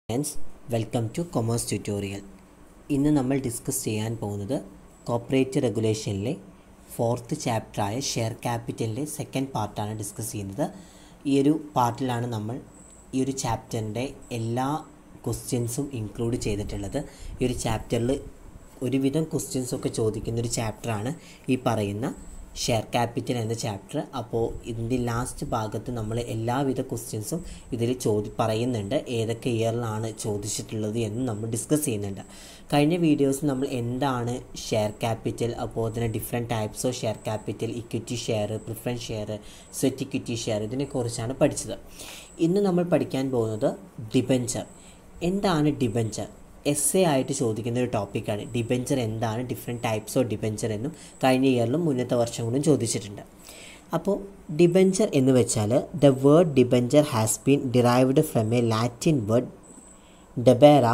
Friends welcome to commerce tutorial ഇന്ന് നമ്മൾ discuss ചെയ്യാൻ പോകുന്നത് കോപ്പറേറ്റ് റെഗുലേഷനിലെ ഫോർത്ത് ചാപ്റ്ററായ ഷെയർ ക്യാപിറ്റലിൻ്റെ സെക്കൻഡ് പാർട്ടാണ് ഡിസ്കസ് ചെയ്യുന്നത് ഈ ഒരു പാർട്ടിലാണ് നമ്മൾ ഈ ഒരു ചാപ്റ്ററിൻ്റെ എല്ലാ ക്വസ്റ്റ്യൻസും ഇൻക്ലൂഡ് ചെയ്തിട്ടുള്ളത് ഈ ഒരു ചാപ്റ്ററിൽ ഒരുവിധം ക്വസ്റ്റ്യൻസൊക്കെ ചോദിക്കുന്ന ഒരു ചാപ്റ്ററാണ് ഈ പറയുന്ന ഷെയർ ക്യാപിറ്റൽ എന്ന ചാപ്റ്റർ അപ്പോൾ ഇതിൻ്റെ ലാസ്റ്റ് ഭാഗത്ത് നമ്മൾ എല്ലാവിധ ക്വസ്റ്റ്യൻസും ഇതിൽ ചോദി പറയുന്നുണ്ട് ഏതൊക്കെ ഇയറിലാണ് ചോദിച്ചിട്ടുള്ളത് എന്ന് നമ്മൾ ഡിസ്കസ് ചെയ്യുന്നുണ്ട് കഴിഞ്ഞ വീഡിയോസ് നമ്മൾ എന്താണ് ഷെയർ ക്യാപിറ്റൽ അപ്പോൾ അതിന് different types of share capital equity share preference share sweat equity share ഇതിനെക്കുറിച്ചാണ് പഠിച്ചത് ഇന്ന് നമ്മൾ പഠിക്കാൻ പോകുന്നത് ഡിബെഞ്ചർ എന്താണ് ഡിബെഞ്ചർ എസ് എ ആയിട്ട് ചോദിക്കുന്ന ഒരു ടോപ്പിക്കാണ് ഡിബെഞ്ചർ എന്താണ് ഡിഫറെൻറ്റ് ടൈപ്സ് ഓഫ് ഡിബെഞ്ചർ എന്നും കഴിഞ്ഞ ഇയറിലും മുന്നത്തെ വർഷങ്ങളിലും ചോദിച്ചിട്ടുണ്ട് അപ്പോൾ ഡിബെഞ്ചർ എന്ന് വെച്ചാൽ the word debenture has been derived from a Latin word debere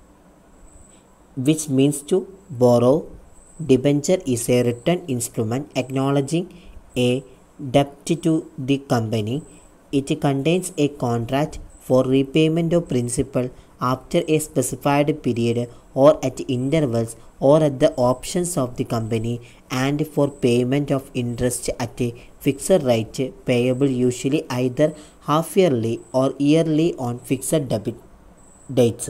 which means to borrow. Debenture is a written instrument acknowledging a debt to the company. It contains a contract for repayment of principal after a specified period or at intervals or at the options of the company and for payment of interest at a fixed rate payable usually either half yearly or yearly on fixed debit dates.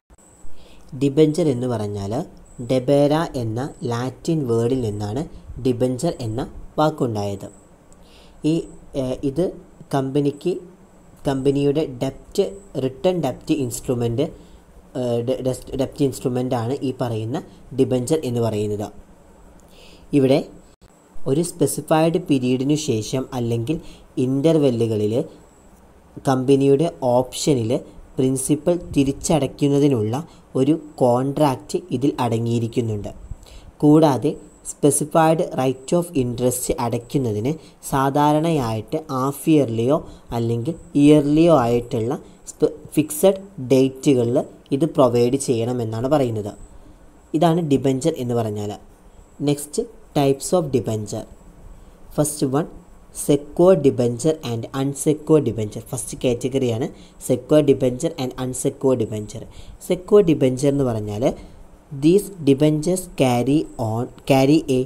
Debenture എന്ന് പറഞ്ഞാൽ ഡെബേര എന്ന Latin വേർഡിൽ നിന്നാണ് debenture എന്ന വാക്കുണ്ടായത് ഈ ഏഹ്, ഇത് കമ്പനിക്ക് കമ്പനിയുടെ ഡെപ്റ്റ് return ഡെപ്റ്റ് instrument ഡെപ്റ്റ് instrument ആണ് ഈ പറയുന്ന ഡിബഞ്ചർ എന്ന് പറയുന്നത് ഇവിടെ ഒരു സ്പെസിഫൈഡ് പീരീഡിനു ശേഷം അല്ലെങ്കിൽ ഇൻ്റർവെല്ലുകളിൽ കമ്പനിയുടെ ഓപ്ഷനിൽ പ്രിൻസിപ്പൽ തിരിച്ചടയ്ക്കുന്നതിനുള്ള ഒരു കോൺട്രാക്റ്റ് ഇതിൽ അടങ്ങിയിരിക്കുന്നുണ്ട് കൂടാതെ സ്പെസിഫൈഡ് റൈറ്റ് ഓഫ് ഇൻട്രസ്റ്റ് അടയ്ക്കുന്നതിന് സാധാരണയായിട്ട് ഹാഫ് ഇയർലിയോ അല്ലെങ്കിൽ ഇയർലിയോ ആയിട്ടുള്ള ഫിക്സഡ് ഡേറ്റുകളിൽ ഇത് പ്രൊവൈഡ് ചെയ്യണമെന്നാണ് പറയുന്നത് ഇതാണ് ഡിബഞ്ചർ എന്ന് പറഞ്ഞാൽ next types of debenture first one secure debenture and unsecure debenture first കാറ്റഗറിയാണ് secure debenture and unsecure debenture secure debenture എന്ന് പറഞ്ഞാൽ these debentures carry on carry a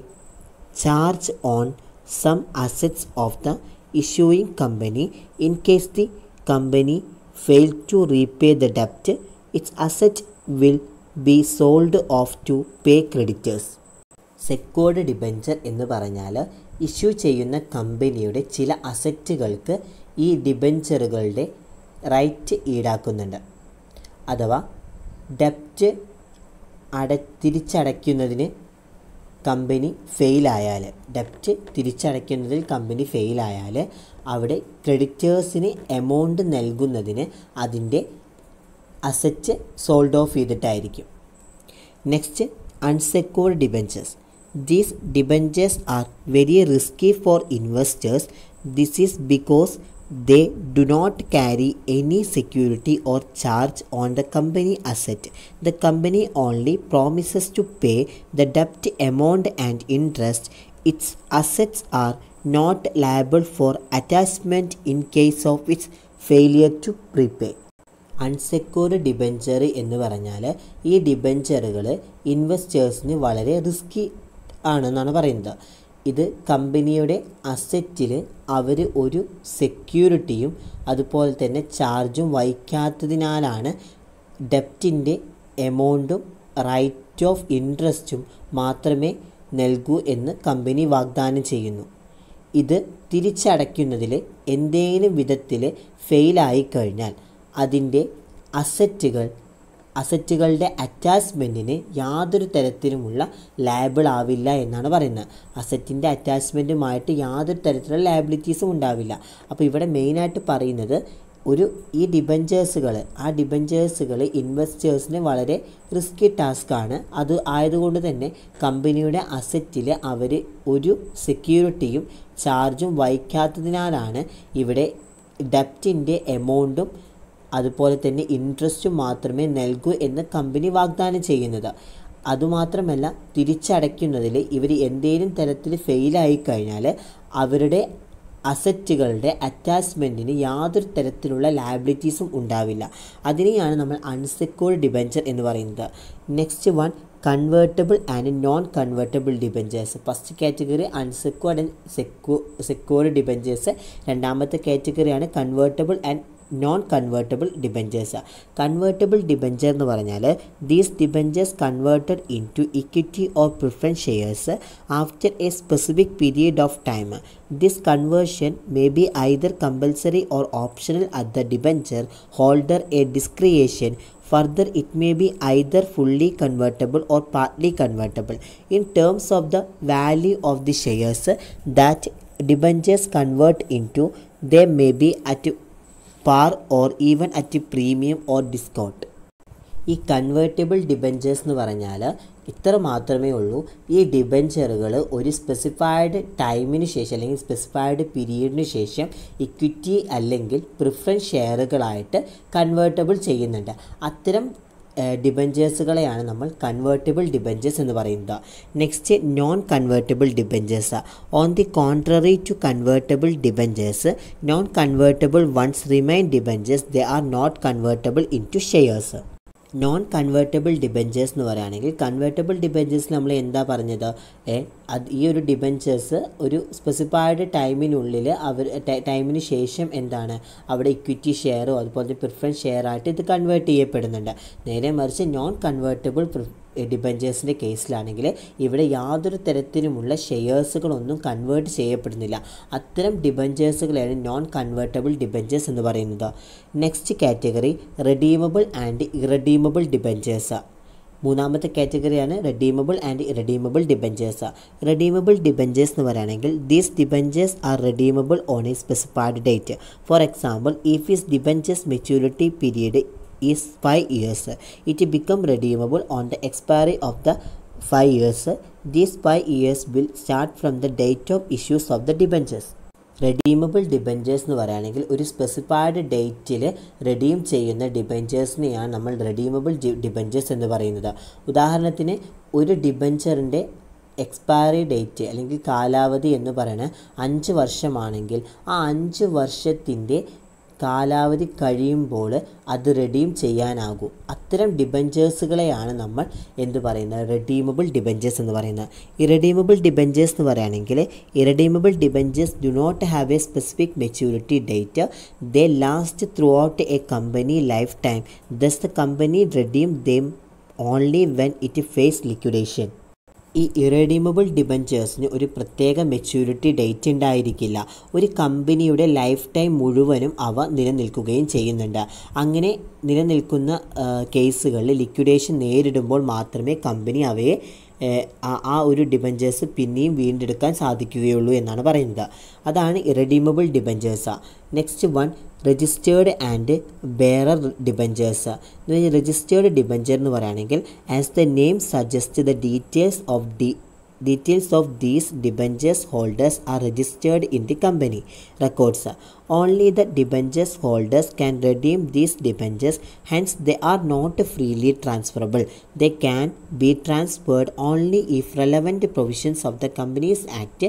charge on some assets of the issuing company in case the company fail to repay the ഡെപ്റ്റ് its asset will be sold off to pay creditors secured debenture എന്ന് പറഞ്ഞാൽ issue ചെയ്യുന്ന കമ്പനിയുടെ ചില അസറ്റുകൾക്ക് ഈ ഡിബഞ്ചറുകളുടെ right ഈടാക്കുന്നുണ്ട് അഥവാ ഡെപ്റ്റ് അട തിരിച്ചടയ്ക്കുന്നതിന് company ഫെയിലായാൽ ഡെപ്റ്റ് തിരിച്ചടയ്ക്കുന്നതിൽ company ഫെയിലായാൽ അവിടെ ക്രെഡിറ്റേഴ്സിന് എമൗണ്ട് നൽകുന്നതിന് അതിൻ്റെ അസറ്റ് സോൾഡ് ഓഫ് ചെയ്തിട്ടായിരിക്കും next unsecured debentures. These debentures are very risky for investors. This is because they do not carry any security or charge on the company asset. The company only promises to pay the debt amount and interest. Its assets are not liable for attachment in case of its failure to prepay. Unsecured debenture എന്ന് പറഞ്ഞാൽ ഈ ഡിബഞ്ചറുകൾ ഇൻവെസ്റ്റേഴ്സിന് വളരെ risky ആണെന്നാണ് പറയുന്നത് ഇത് കമ്പനിയുടെ അസറ്റിൽ അവർ ഒരു സെക്യൂരിറ്റിയും അതുപോലെ തന്നെ ചാർജും വഹിക്കാത്തതിനാലാണ് ഡെപ്റ്റിൻ്റെ എമൗണ്ടും റൈറ്റ് ഓഫ് ഇൻട്രസ്റ്റും മാത്രമേ നൽകൂ എന്ന് കമ്പനി വാഗ്ദാനം ചെയ്യുന്നു ഇത് തിരിച്ചടയ്ക്കുന്നതിൽ എന്തെങ്കിലും വിധത്തിൽ ഫെയിലായി കഴിഞ്ഞാൽ അതിൻ്റെ അസറ്റുകൾ അസറ്റുകളുടെ അറ്റാച്ച്മെൻറ്റിന് യാതൊരു തരത്തിലുമുള്ള ലാബിൾ ആവില്ല എന്നാണ് പറയുന്നത് അസറ്റിൻ്റെ അറ്റാച്ച്മെൻറ്റുമായിട്ട് യാതൊരു തരത്തിലുള്ള ലാബിലിറ്റീസും ഉണ്ടാവില്ല അപ്പോൾ ഇവിടെ മെയിനായിട്ട് പറയുന്നത് ഒരു ഈ ഡിബഞ്ചേഴ്സുകൾ ആ ഡിബഞ്ചേഴ്സുകൾ ഇൻവെസ്റ്റേഴ്സിന് വളരെ റിസ്കി ടാസ്ക്കാണ് അത് ആയതുകൊണ്ട് തന്നെ കമ്പനിയുടെ അസറ്റിൽ അവർ ഒരു സെക്യൂരിറ്റിയും ചാർജും വഹിക്കാത്തതിനാലാണ് ഇവിടെ ഡെപ്റ്റിൻ്റെ എമൗണ്ടും അതുപോലെ തന്നെ ഇൻട്രസ്റ്റും മാത്രമേ നൽകൂ എന്ന് കമ്പനി വാഗ്ദാനം ചെയ്യുന്നത് അതുമാത്രമല്ല തിരിച്ചടയ്ക്കുന്നതിൽ ഇവർ എന്തെങ്കിലും തരത്തിൽ ഫെയിലായി കഴിഞ്ഞാൽ അവരുടെ അസറ്റുകളുടെ അറ്റാച്ച്മെൻറ്റിന് യാതൊരു തരത്തിലുള്ള ലയബിലിറ്റീസും ഉണ്ടാവില്ല അതിനെയാണ് നമ്മൾ അൺസെക്യൂർഡ് ഡിബഞ്ചർ എന്ന് പറയുന്നത് next one convertible and non convertible debentures first category unsecured and secu secured debentures രണ്ടാമത്തെ കാറ്റഗറിയാണ് convertible and non convertible debentures convertible debenture എന്ന് പറഞ്ഞാൽ these debentures converted into equity or preference shares after a specific period of time this conversion may be either compulsory or optional at the debenture holder a discretion Further, it may be either fully convertible or partly convertible. In terms of the value of the shares that debentures convert into, they may be at par or even at a premium or discount. ഈ convertible debentures എന്ന് പറഞ്ഞാൽ ഇത്ര മാത്രമേ ഉള്ളൂ ഈ ഡിബഞ്ചറുകൾ ഒരു specified ടൈമിന് ശേഷം അല്ലെങ്കിൽ സ്പെസിഫൈഡ് പീരീഡിന് ശേഷം ഇക്വിറ്റി അല്ലെങ്കിൽ പ്രിഫറൻസ് ഷെയറുകളായിട്ട് കൺവേർട്ടബിൾ ചെയ്യുന്നുണ്ട് അത്തരം ഡിബഞ്ചേഴ്സുകളെയാണ് നമ്മൾ കൺവേർട്ടബിൾ ഡിബഞ്ചേഴ്സ് എന്ന് പറയുന്നത് next non convertible debentures on the contrary to convertible debentures non convertible ones remain debentures they are not convertible in to shares non convertible debentures എന്ന് പറയുകയാണെങ്കിൽ convertible debentures നമ്മൾ എന്താ പറഞ്ഞത് ഏ അത് ഈ ഒരു ഡിബഞ്ചേഴ്സ് ഒരു സ്പെസിഫൈഡ് ടൈമിനുള്ളിൽ അവർ ടൈമിന് ശേഷം എന്താണ് അവിടെ ഇക്വിറ്റി ഷെയറോ അതുപോലെ തന്നെ പ്രിഫറൻസ് ഷെയർ ആയിട്ട് ഇത് കൺവേർട്ട് ചെയ്യപ്പെടുന്നുണ്ട് നേരെ മറിച്ച് നോൺ കൺവേർട്ടബിൾ ഡിബഞ്ചേഴ്സിൻ്റെ കേസിലാണെങ്കിൽ ഇവിടെ യാതൊരു തരത്തിലുമുള്ള ഷെയർസുകളൊന്നും കൺവേർട്ട് ചെയ്യപ്പെടുന്നില്ല അത്തരം ഡിബഞ്ചേഴ്സുകളാണ് നോൺ കൺവേർട്ടബിൾ ഡിബഞ്ചേഴ്സ് എന്ന് പറയുന്നത് next category redeemable and irredeemable debentures മൂന്നാമത്തെ കാറ്റഗറിയാണ് redeemable and irredeemable debentures redeemable debentures എന്ന് പറയുകയാണെങ്കിൽ these debentures are redeemable on a specified date for example if is debentures maturity period is 5 years. It become redeemable on the expiry of the 5 years. These 5 years will start from the date of issues of the debentures. Redeemable debentures എന്ന് പറയുകയാണെങ്കിൽ ഒരു specified ഡേറ്റിൽ redeem ചെയ്യുന്ന ഡിബഞ്ചേഴ്സിനെയാണ് നമ്മൾ redeemable debentures എന്ന് പറയുന്നത് ഉദാഹരണത്തിന് ഒരു ഡിബഞ്ചറിൻ്റെ expiry date അല്ലെങ്കിൽ കാലാവധി എന്ന് പറയുന്നത് അഞ്ച് വർഷമാണെങ്കിൽ ആ അഞ്ച് വർഷത്തിൻ്റെ കാലാവധി കഴിയുമ്പോൾ അത് റെഡീം ചെയ്യാനാകൂ അത്തരം ഡിബഞ്ചേഴ്സുകളെയാണ് നമ്മൾ എന്ത് പറയുന്നത് റെഡീമബിൾ ഡിബഞ്ചേഴ്സ് എന്ന് പറയുന്നത് ഇറഡീമബിൾ ഡിബഞ്ചേഴ്സ് എന്ന് പറയുകയാണെങ്കിൽ irredeemable debentures do not have a specific maturity date they last throughout a company life time thus the company redeem them only when it face liquidation ഈ irredeemable ഡിബഞ്ചേഴ്സിന് ഒരു പ്രത്യേക maturity date ഉണ്ടായിരിക്കില്ല ഒരു കമ്പനിയുടെ life time മുഴുവനും അവ നിലനിൽക്കുകയും ചെയ്യുന്നുണ്ട് അങ്ങനെ നിലനിൽക്കുന്ന കേസുകളിൽ ലിക്വിഡേഷൻ നേരിടുമ്പോൾ മാത്രമേ കമ്പനി അവയെ ആ ഒരു ഡിബഞ്ചേഴ്സ് പിന്നെയും വീണ്ടെടുക്കാൻ സാധിക്കുകയുള്ളൂ എന്നാണ് പറയുന്നത് അതാണ് irredeemable debentures next one registered and bearer debentures registered debenture എന്ന് പറയുകയാണെങ്കിൽ as the name suggest the details of the details of these debentures holders are registered in the company records only the debentures holders can redeem these debentures hence they are not freely transferable they can be transferred only if relevant provisions of the companies act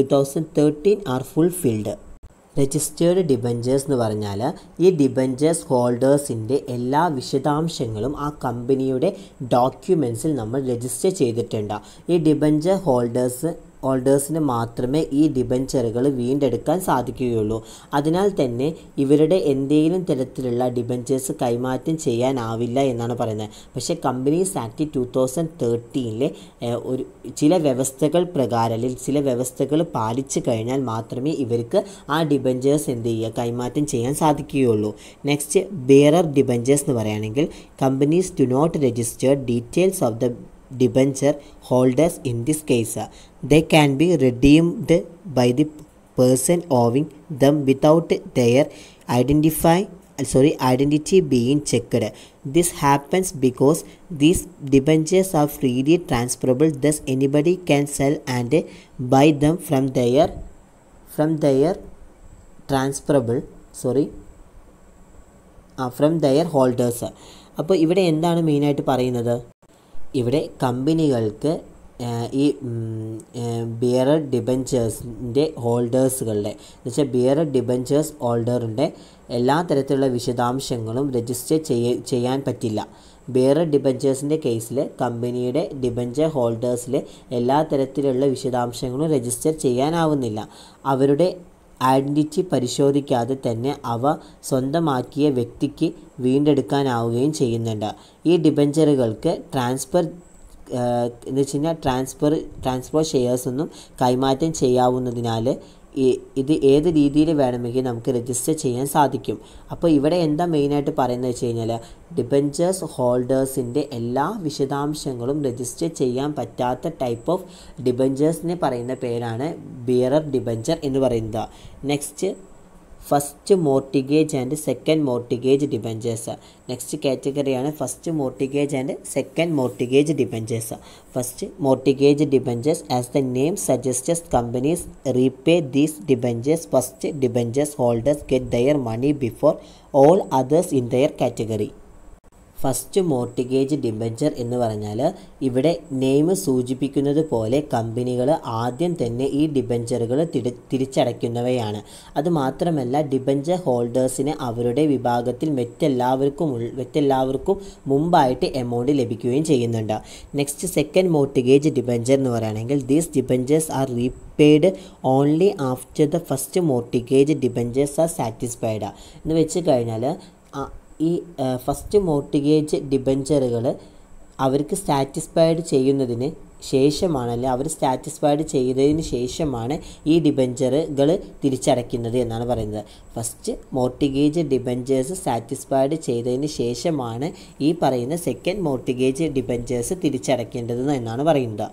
2013 are fulfilled registered debentures എന്ന് പറഞ്ഞാൽ ഈ debentures ഹോൾഡേഴ്സിൻ്റെ എല്ലാ വിശദാംശങ്ങളും ആ കമ്പനിയുടെ ഡോക്യുമെൻസിൽ നമ്മൾ register ചെയ്തിട്ടുണ്ട് ഈ ഡിബഞ്ചർ ഹോൾഡേഴ്സ് ഹോൾഡേഴ്സിന് മാത്രമേ ഈ ഡിബഞ്ചറുകൾ വീണ്ടെടുക്കാൻ സാധിക്കുകയുള്ളൂ അതിനാൽ തന്നെ ഇവരുടെ എന്തെങ്കിലും തരത്തിലുള്ള ഡിബഞ്ചേഴ്സ് കൈമാറ്റം ചെയ്യാനാവില്ല എന്നാണ് പറയുന്നത് പക്ഷേ കമ്പനീസ് ആക്ട് ടു തൗസൻഡ് തേർട്ടീനിലെ ഒരു ചില വ്യവസ്ഥകൾ പ്രകാരം അല്ലെങ്കിൽ ചില വ്യവസ്ഥകൾ പാലിച്ചു കഴിഞ്ഞാൽ മാത്രമേ ഇവർക്ക് ആ ഡിബഞ്ചേഴ്സ് എന്ത് ചെയ്യുക കൈമാറ്റം ചെയ്യാൻ സാധിക്കുകയുള്ളൂ നെക്സ്റ്റ് ബിയറർ ഡിബഞ്ചേഴ്സ് എന്ന് പറയുകയാണെങ്കിൽ companies do not register details of the debenture holders in this case they can be redeemed by the person owing them without their identify sorry identity being checked this happens because these debentures are freely transferable thus anybody can sell and buy them from their from their transferable sorry from their holders അപ്പോൾ ഇവിടെ എന്താണ് മെയിനായിട്ട് പറയുന്നത് ഇവിടെ കമ്പനികൾക്ക് ഈ bearer ഡിബഞ്ചേഴ്സിൻ്റെ ഹോൾഡേഴ്സുകളുടെ എന്ന് വെച്ചാൽ ബിയറർ ഡിബഞ്ചേഴ്സ് ഹോൾഡറിൻ്റെ എല്ലാ തരത്തിലുള്ള വിശദാംശങ്ങളും രജിസ്റ്റർ ചെയ്യ ചെയ്യാൻ പറ്റില്ല ബിയറർ ഡിബഞ്ചേഴ്സിൻ്റെ കേസിൽ കമ്പനിയുടെ ഡിബഞ്ചർ ഹോൾഡേഴ്സിൽ എല്ലാ തരത്തിലുള്ള വിശദാംശങ്ങളും രജിസ്റ്റർ ചെയ്യാനാവുന്നില്ല അവരുടെ ഐഡൻറ്റിറ്റി പരിശോധിക്കാതെ തന്നെ അവ സ്വന്തമാക്കിയ വ്യക്തിക്ക് വീണ്ടെടുക്കാനാവുകയും ചെയ്യുന്നുണ്ട് ഈ ഡിബഞ്ചറുകൾക്ക് ട്രാൻസ്ഫർ എന്ന് വെച്ച് കഴിഞ്ഞാൽ ട്രാൻസ്ഫർ ട്രാൻസ്ഫർ ഷെയർസ് ഒന്നും കൈമാറ്റം ചെയ്യാവുന്നതിനാൽ ഈ ഇത് ഏത് രീതിയിൽ വേണമെങ്കിൽ നമുക്ക് രജിസ്റ്റർ ചെയ്യാൻ സാധിക്കും അപ്പോൾ ഇവിടെ എന്താ മെയിനായിട്ട് പറയുന്നത് വെച്ച് കഴിഞ്ഞാൽ ഡിബഞ്ചേഴ്സ് ഹോൾഡേഴ്സിൻ്റെ എല്ലാ വിശദാംശങ്ങളും രജിസ്റ്റർ ചെയ്യാൻ പറ്റാത്ത ടൈപ്പ് ഓഫ് ഡിബഞ്ചേഴ്സിനെ പറയുന്ന പേരാണ് ബിയറർ ഡിബഞ്ചർ എന്ന് പറയുന്നത് next first mortgage and second mortgage debentures next കാറ്റഗറിയാണ് first mortgage and second mortgage debentures first mortgage debentures as the name suggests companies repay these debentures first debentures holders get their money before all others in their category first mortgage debenture എന്ന് പറഞ്ഞാൽ ഇവിടെ name സൂചിപ്പിക്കുന്നത് പോലെ കമ്പനികൾ ആദ്യം തന്നെ ഈ ഡിബഞ്ചറുകൾ തിരി തിരിച്ചടയ്ക്കുന്നവയാണ് അതുമാത്രമല്ല ഡിബഞ്ചർ ഹോൾഡേഴ്സിന് അവരുടെ വിഭാഗത്തിൽ മറ്റെല്ലാവർക്കും മറ്റെല്ലാവർക്കും മുമ്പായിട്ട് എമൗണ്ട് ലഭിക്കുകയും ചെയ്യുന്നുണ്ട് നെക്സ്റ്റ് സെക്കൻഡ് മോർട്ടിഗേജ് ഡിബഞ്ചർ എന്ന് പറയുകയാണെങ്കിൽ these debentures are repaid only after the first mortgage debentures are satisfied എന്ന് വെച്ച് കഴിഞ്ഞാൽ ഈ ഫസ്റ്റ് മോർട്ടിഗേജ് ഡിബഞ്ചറുകൾ അവർക്ക് സാറ്റിസ്ഫൈഡ് ചെയ്യുന്നതിന് ശേഷമാണ് അല്ലെ അവർ സാറ്റിസ്ഫൈഡ് ചെയ്തതിന് ശേഷമാണ് ഈ ഡിബഞ്ചറുകൾ തിരിച്ചടയ്ക്കുന്നത് എന്നാണ് പറയുന്നത് ഫസ്റ്റ് മോർട്ടിഗേജ് ഡിബഞ്ചേഴ്സ് സാറ്റിസ്ഫൈഡ് ചെയ്തതിന് ശേഷമാണ് ഈ പറയുന്ന സെക്കൻഡ് മോർട്ടിഗേജ് ഡിബഞ്ചേഴ്സ് തിരിച്ചടയ്ക്കേണ്ടത് എന്നാണ് പറയുന്നത്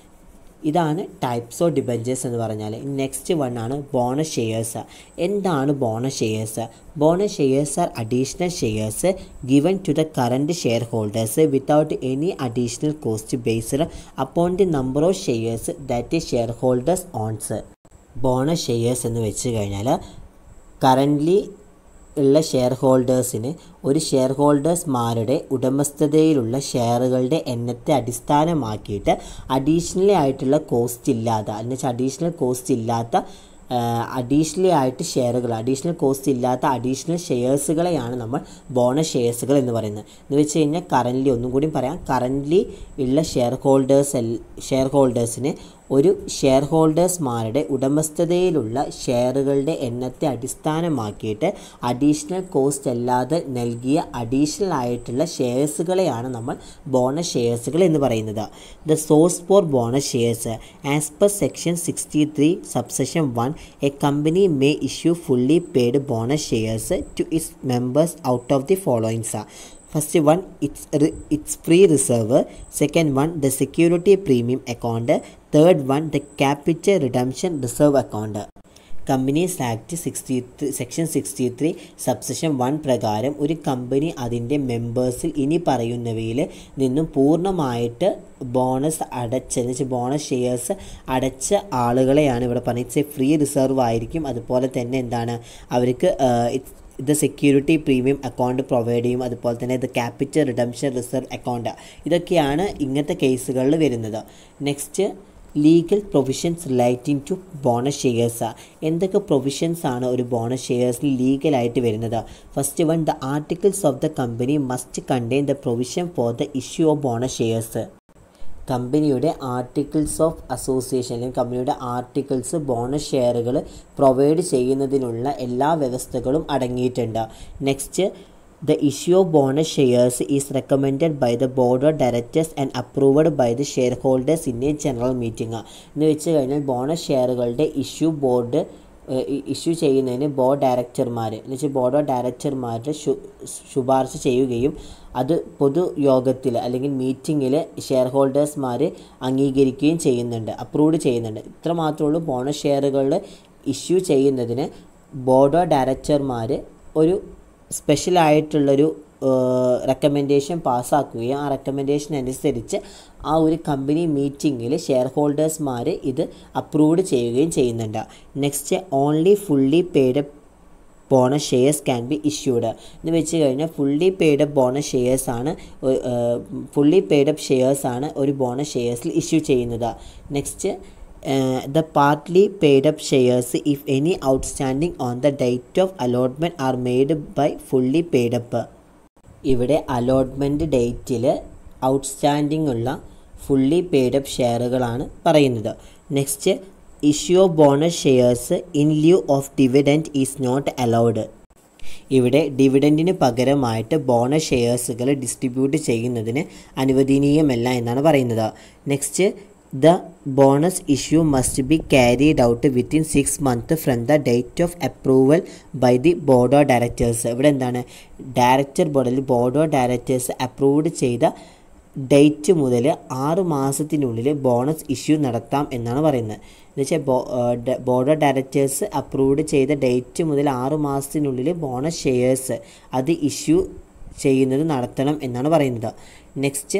ഇതാണ് ടൈപ്സ് ഓഫ് ഡിബഞ്ചേഴ്സ് എന്ന് പറഞ്ഞാൽ നെക്സ്റ്റ് വൺ ആണ് ബോണസ് ഷെയർസ് എന്താണ് bonus shares bonus shares are additional shares given to the current share holders without any additional cost based upon the number of shares that share holders owns bonus shares എന്ന് വെച്ച് കഴിഞ്ഞാൽ currently ഉള്ള share ഹോൾഡേഴ്സിന് ഒരു share ഹോൾഡേഴ്സ്മാരുടെ ഉടമസ്ഥതയിലുള്ള ഷെയറുകളുടെ എണ്ണത്തെ അടിസ്ഥാനമാക്കിയിട്ട് additionally ആയിട്ടുള്ള cost ഇല്ലാത്ത എന്ന് വെച്ചാൽ അഡീഷണൽ കോസ്റ്റ് ഇല്ലാത്ത അഡീഷണലി ആയിട്ട് ഷെയറുകൾ അഡീഷണൽ കോസ്റ്റ് ഇല്ലാത്ത അഡീഷണൽ ഷെയർസുകളെയാണ് നമ്മൾ ബോണസ് ഷെയർസുകൾ എന്ന് പറയുന്നത് എന്ന് വെച്ച് കഴിഞ്ഞാൽ കറൻ്റ്ലി ഒന്നും കൂടി പറയാം കറൻ്റ്ലി ഉള്ള ഷെയർ ഹോൾഡേഴ്സ് ഷെയർ ഹോൾഡേഴ്സിന് ഒരു ഷെയർ ഹോൾഡേഴ്സ്മാരുടെ ഉടമസ്ഥതയിലുള്ള ഷെയറുകളുടെ എണ്ണത്തെ അടിസ്ഥാനമാക്കിയിട്ട് അഡീഷണൽ കോസ്റ്റ് അല്ലാതെ നൽകിയ അഡീഷണൽ ആയിട്ടുള്ള ഷെയർസുകളെയാണ് നമ്മൾ ബോണസ് ഷെയർസുകൾ എന്ന് പറയുന്നത് the source for bonus shares as per section sixty three subsection one a company may issue fully paid bonus shares to its members out of the followings first one its its free reserve second one the security premium account third one the capital redemption reserve account companies act sixty three section sixty three subsection one പ്രകാരം ഒരു company അതിൻ്റെ മെമ്പേഴ്സിൽ ഇനി പറയുന്നവയിൽ നിന്നും പൂർണ്ണമായിട്ട് bonus അടച്ചെന്ന് വെച്ചാൽ bonus shares അടച്ച ആളുകളെയാണ് ഇവിടെ പറയുന്നത് ഫ്രീ റിസർവ് ആയിരിക്കും അതുപോലെ തന്നെ എന്താണ് അവർക്ക് ഇത് സെക്യൂരിറ്റി പ്രീമിയം അക്കൗണ്ട് പ്രൊവൈഡ് ചെയ്യും അതുപോലെ തന്നെ ഇത് ക്യാപിറ്റൽ റിഡംഷൻ റിസർവ് അക്കൗണ്ട് ഇതൊക്കെയാണ് ഇങ്ങനത്തെ കേസുകളിൽ വരുന്നത് next legal provisions relating to bonus shares എന്തൊക്കെ പ്രൊവിഷൻസ് ആണ് ഒരു ബോണസ് ഷെയർസിൽ ലീഗലായിട്ട് വരുന്നത് first one the articles of the company must contain the provision for the issue of bonus shares കമ്പനിയുടെ ആർട്ടിക്കിൾസ് ഓഫ് അസോസിയേഷൻ അല്ലെങ്കിൽ കമ്പനിയുടെ ആർട്ടിക്കിൾസ് ബോണസ് ഷെയറുകൾ പ്രൊവൈഡ് ചെയ്യുന്നതിനുള്ള എല്ലാ വ്യവസ്ഥകളും അടങ്ങിയിട്ടുണ്ട് next the issue of bonus shares is recommended by the board of directors and approved by the share holders in a general meeting എന്ന് വെച്ച് കഴിഞ്ഞാൽ ബോണസ് ഷെയറുകളുടെ ഇഷ്യൂ ബോർഡ് ഇഷ്യൂ ചെയ്യുന്നതിന് ബോർഡ് ഡയറക്ടർമാർ എന്ന് വെച്ചാൽ ബോർഡ് ഓഫ് ഡയറക്ടർമാരുടെ ശുപാർശ ചെയ്യുകയും അത് പൊതുയോഗത്തിൽ അല്ലെങ്കിൽ മീറ്റിങ്ങിൽ ഷെയർ ഹോൾഡേഴ്സ്മാർ അംഗീകരിക്കുകയും ചെയ്യുന്നുണ്ട് അപ്രൂവ് ചെയ്യുന്നുണ്ട് ഇത്ര മാത്രമേ ഉള്ളൂ ബോണസ് ഷെയറുകൾ ഇഷ്യൂ ചെയ്യുന്നതിന് ബോർഡ് ഓഫ് ഡയറക്ടർമാർ ഒരു സ്പെഷ്യലായിട്ടുള്ളൊരു റെക്കമെൻഡേഷൻ പാസ്സാക്കുകയും ആ റെക്കമെൻഡേഷൻ അനുസരിച്ച് ആ ഒരു കമ്പനി മീറ്റിങ്ങിൽ ഷെയർ ഹോൾഡേഴ്സ്മാർ ഇത് അപ്രൂവ്ഡ് ചെയ്യുകയും ചെയ്യുന്നുണ്ട് next only fully paid bonus shares can be issued എന്ന് വെച്ച് കഴിഞ്ഞാൽ fully paid up bonus shares ആണ് ഫുള്ളി പെയ്ഡ് അപ്പ് ഷെയർസ് ആണ് ഒരു ബോണസ് ഷെയർസിൽ ഇഷ്യൂ ചെയ്യുന്നത് next the partly paid up shares if any outstanding on the date of allotment are made by fully paid up ഇവിടെ allotment ഡേറ്റിൽ outstanding ഉള്ള fully paid up ഷെയറുകളാണ് പറയുന്നത് next issue of bonus shares in lieu of dividend is not allowed ഇവിടെ ഡിവിഡൻറ്റിന് പകരമായിട്ട് bonus ഷെയർസുകൾ distribute ചെയ്യുന്നതിന് അനുവദനീയമല്ല എന്നാണ് പറയുന്നത് next the bonus issue must be carried out within six month from the date of approval by the board of directors ഇവിടെ എന്താണ് director ബോർഡിൽ ബോർഡ് ഓഫ് ഡയറക്ടേഴ്സ് അപ്രൂവ്ഡ് ചെയ്ത ഡേറ്റ് മുതൽ ആറ് മാസത്തിനുള്ളിൽ ബോണസ് ഇഷ്യൂ നടത്താം എന്നാണ് പറയുന്നത് എന്ന് വെച്ചാൽ ബോർഡ് ഓഫ് ഡയറക്ടേഴ്സ് അപ്രൂവ്ഡ് ചെയ്ത ഡേറ്റ് മുതൽ ആറ് മാസത്തിനുള്ളിൽ ബോണസ് ഷെയർസ് അത് ഇഷ്യൂ ചെയ്യുന്നത് നടത്തണം എന്നാണ് പറയുന്നത് next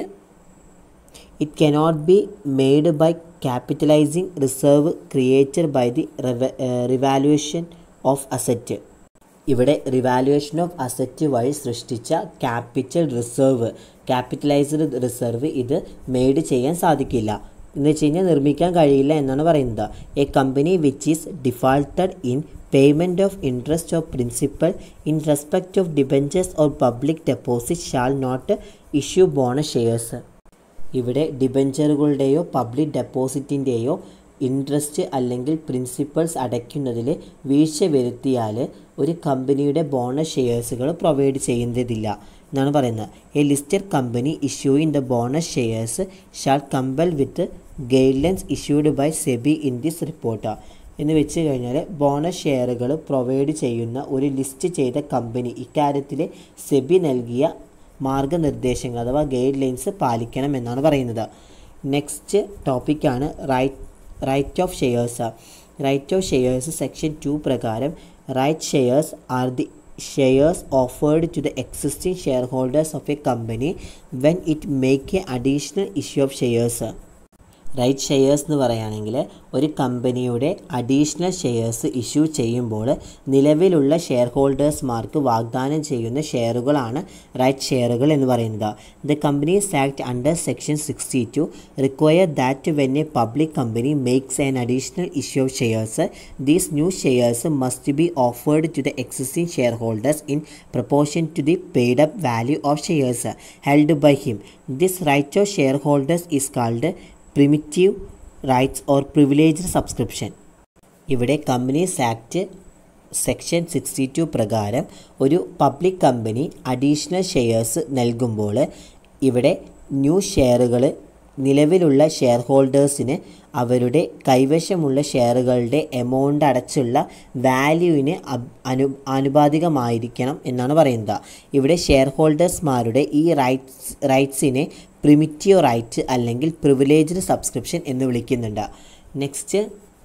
it cannot be made by capitalising reserve created by the revaluation of asset ഇവിടെ റിവാലുവേഷൻ ഓഫ് അസറ്റ് വഴി സൃഷ്ടിച്ച ക്യാപിറ്റൽ റിസർവ് ക്യാപിറ്റലൈസ്ഡ് റിസർവ് ഇത് മെയ്ഡ് ചെയ്യാൻ സാധിക്കില്ല എന്ന് വെച്ച് കഴിഞ്ഞാൽ നിർമ്മിക്കാൻ കഴിയില്ല എന്നാണ് പറയുന്നത് a company which is defaulted in payment of interest of principal in respect of debentures or public deposit shall not issue bonus shares ഇവിടെ ഡിബഞ്ചറുകളുടെയോ പബ്ലിക് ഡെപ്പോസിറ്റിൻ്റെയോ ഇൻട്രസ്റ്റ് അല്ലെങ്കിൽ പ്രിൻസിപ്പൾസ് അടയ്ക്കുന്നതിൽ വീഴ്ച വരുത്തിയാൽ ഒരു കമ്പനിയുടെ ബോണസ് ഷെയർസുകൾ പ്രൊവൈഡ് ചെയ്യുന്നതില്ല എന്നാണ് പറയുന്നത് a listed company issuing the bonus shares shall comply with guidelines issued by SEBI in this report എന്ന് വെച്ച് കഴിഞ്ഞാൽ ബോണസ് ഷെയറുകൾ പ്രൊവൈഡ് ചെയ്യുന്ന ഒരു ലിസ്റ്റ് ചെയ്ത കമ്പനി ഇക്കാര്യത്തിൽ സെബി നൽകിയ മാർഗനിർദ്ദേശങ്ങൾ അഥവാ ഗൈഡ് ലൈൻസ് പാലിക്കണം എന്നാണ് പറയുന്നത് നെക്സ്റ്റ് ടോപ്പിക്കാണ് right right of shares right of shares section two പ്രകാരം right shares are the shares offered to the existing share holders of a company when it make a additional issue of shares right shares എന്ന് പറയുകയാണെങ്കിൽ ഒരു കമ്പനിയുടെ additional shares issue ചെയ്യുമ്പോൾ നിലവിലുള്ള share ഹോൾഡേഴ്സ്മാർക്ക് വാഗ്ദാനം ചെയ്യുന്ന ഷെയറുകളാണ് right ഷെയറുകൾ എന്ന് പറയുന്നത് the companies act under section sixty two require that when a public company makes an additional issue of shares these new shares must be offered to the existing share holders in proportion to the paid up value of shares held by him this right of share holders is called primitive rights or privileged subscription ഇവിടെ companies act section sixty two പ്രകാരം ഒരു public company additional shares നൽകുമ്പോൾ ഇവിടെ new ഷെയറുകൾ നിലവിലുള്ള share ഹോൾഡേഴ്സിന് അവരുടെ കൈവശമുള്ള ഷെയറുകളുടെ amount അടച്ചുള്ള വാല്യൂവിന് Anu ആനുപാതികമായിരിക്കണം എന്നാണ് പറയുന്നത് ഇവിടെ ഷെയർ ഹോൾഡേഴ്സ്മാരുടെ ഈ റൈറ്റ്സ് റൈറ്റ്സിനെ പ്രിമിറ്റീവ് റൈറ്റ് അല്ലെങ്കിൽ പ്രിവിലേജ്ഡ് സബ്സ്ക്രിപ്ഷൻ എന്ന് വിളിക്കുന്നുണ്ട് നെക്സ്റ്റ്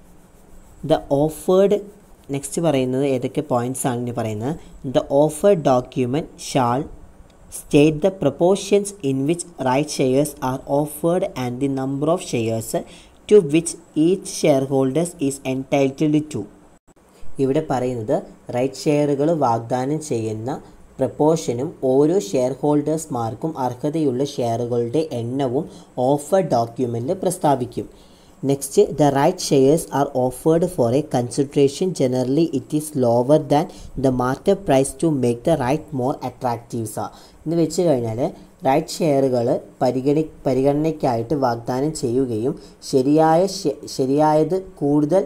ദ ഓഫേർഡ് നെക്സ്റ്റ് പറയുന്നത് ഏതൊക്കെ പോയിൻറ്റ്സ് ആണ് ഇനി പറയുന്നത് the offered document shall state the proportions in which right shares are offered and the number of shares to which each share holders is entitled to ഇവിടെ പറയുന്നത് right ഷെയറുകൾ വാഗ്ദാനം ചെയ്യുന്ന പ്രപ്പോർഷനും ഓരോ ഷെയർ ഹോൾഡേഴ്സ്മാർക്കും അർഹതയുള്ള ഷെയറുകളുടെ എണ്ണവും ഓഫർ ഡോക്യുമെൻറ്റിൽ പ്രസ്താവിക്കും next the right shares are offered for a consideration generally it is lower than the market price to make the right more attractives എന്ന് വെച്ച് കഴിഞ്ഞാൽ റൈറ്റ് ഷെയറുകൾ പരിഗണി പരിഗണനയ്ക്കായിട്ട് വാഗ്ദാനം ചെയ്യുകയും ശരിയായ ശരിയായത് കൂടുതൽ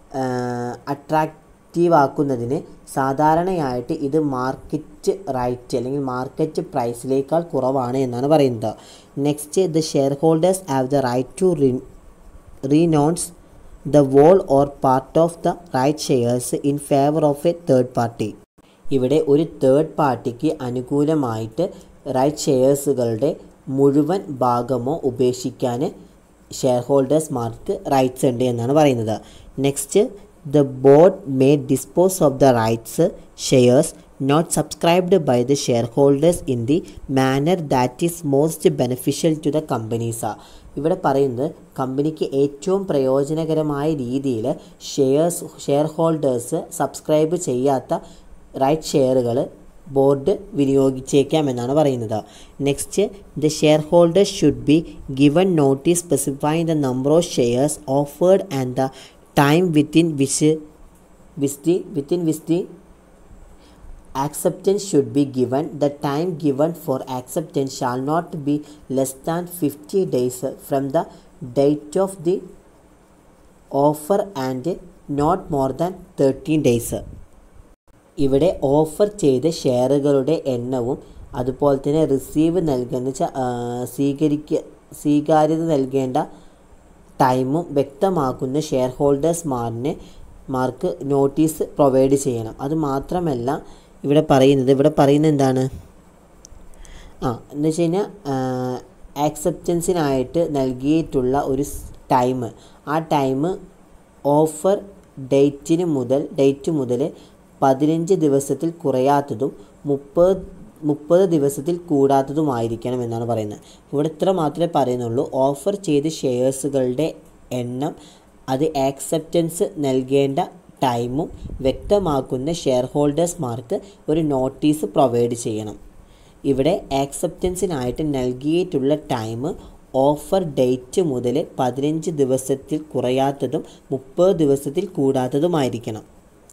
അട്രാക്റ്റീവ് ആക്കുന്നതിന് സാധാരണയായിട്ട് ഇത് മാർക്കറ്റ് റൈറ്റ് അല്ലെങ്കിൽ മാർക്കറ്റ് പ്രൈസിനേക്കാൾ കുറവാണ് എന്നാണ് പറയുന്നത് next the share holders have the right to re renounce the whole or part of the right shares in favour of a third party ഇവിടെ ഒരു തേർഡ് പാർട്ടിക്ക് അനുകൂലമായിട്ട് റൈറ്റ് ഷെയർസുകളുടെ മുഴുവൻ ഭാഗമോ ഉപേക്ഷിക്കാൻ ഷെയർ ഹോൾഡേഴ്സ്മാർക്ക് റൈറ്റ്സ് ഉണ്ട് എന്നാണ് പറയുന്നത് next the board may dispose of the rights shares not subscribed by the share holders in the manner that is most beneficial to the companies ഇവിടെ പറയുന്നത് കമ്പനിക്ക് ഏറ്റവും പ്രയോജനകരമായ രീതിയിൽ ഷെയർസ് ഷെയർ ഹോൾഡേഴ്സ് സബ്സ്ക്രൈബ് ചെയ്യാത്ത റൈറ്റ് ഷെയറുകൾ ബോർഡ് വിനിയോഗിച്ചേക്കാം എന്നാണ് പറയുന്നത് next the share holder should be given notice specifying the number of shares offered and the time within which which the within which the acceptance should be given the time given for acceptance shall not be less than 50 days from the date of the offer and not more than 13 days ഇവിടെ offer ചെയ്ത ഷെയറുകളുടെ എണ്ണവും അതുപോലെ തന്നെ receive നൽകുന്ന ച- ആ, സ്വീകരിക്ക സ്വീകാര്യത നൽകേണ്ട ടൈമും വ്യക്തമാക്കുന്ന ഷെയർ ഹോൾഡേഴ്സ്മാരിന് മാർക്ക് നോട്ടീസ് പ്രൊവൈഡ് ചെയ്യണം അത് മാത്രമല്ല ഇവിടെ പറയുന്നത് ഇവിടെ പറയുന്നത് എന്താണ് ആ എന്ന് വെച്ച് കഴിഞ്ഞാൽ ആക്സെപ്റ്റൻസിനായിട്ട് നൽകിയിട്ടുള്ള ഒരു ടൈം ആ ടൈം ഓഫർ ഡേറ്റിന് മുതൽ ഡേറ്റ് മുതൽ പതിനഞ്ച് ദിവസത്തിൽ കുറയാത്തതും മുപ്പത് മുപ്പത് ദിവസത്തിൽ കൂടാത്തതുമായിരിക്കണം എന്നാണ് പറയുന്നത് ഇവിടെ ഇത്ര മാത്രമേ പറയുന്നുള്ളൂ ഓഫർ ചെയ്ത ഷെയർസുകളുടെ എണ്ണം അത് ആക്സെപ്റ്റൻസ് നൽകേണ്ട ടൈമും വ്യക്തമാക്കുന്ന ഷെയർ ഹോൾഡേഴ്സ്മാർക്ക് ഒരു നോട്ടീസ് പ്രൊവൈഡ് ചെയ്യണം ഇവിടെ ആക്സെപ്റ്റൻസിനായിട്ട് നൽകിയിട്ടുള്ള ടൈം ഓഫർ ഡേറ്റ് മുതൽ പതിനഞ്ച് ദിവസത്തിൽ കുറയാത്തതും മുപ്പത് ദിവസത്തിൽ കൂടാത്തതുമായിരിക്കണം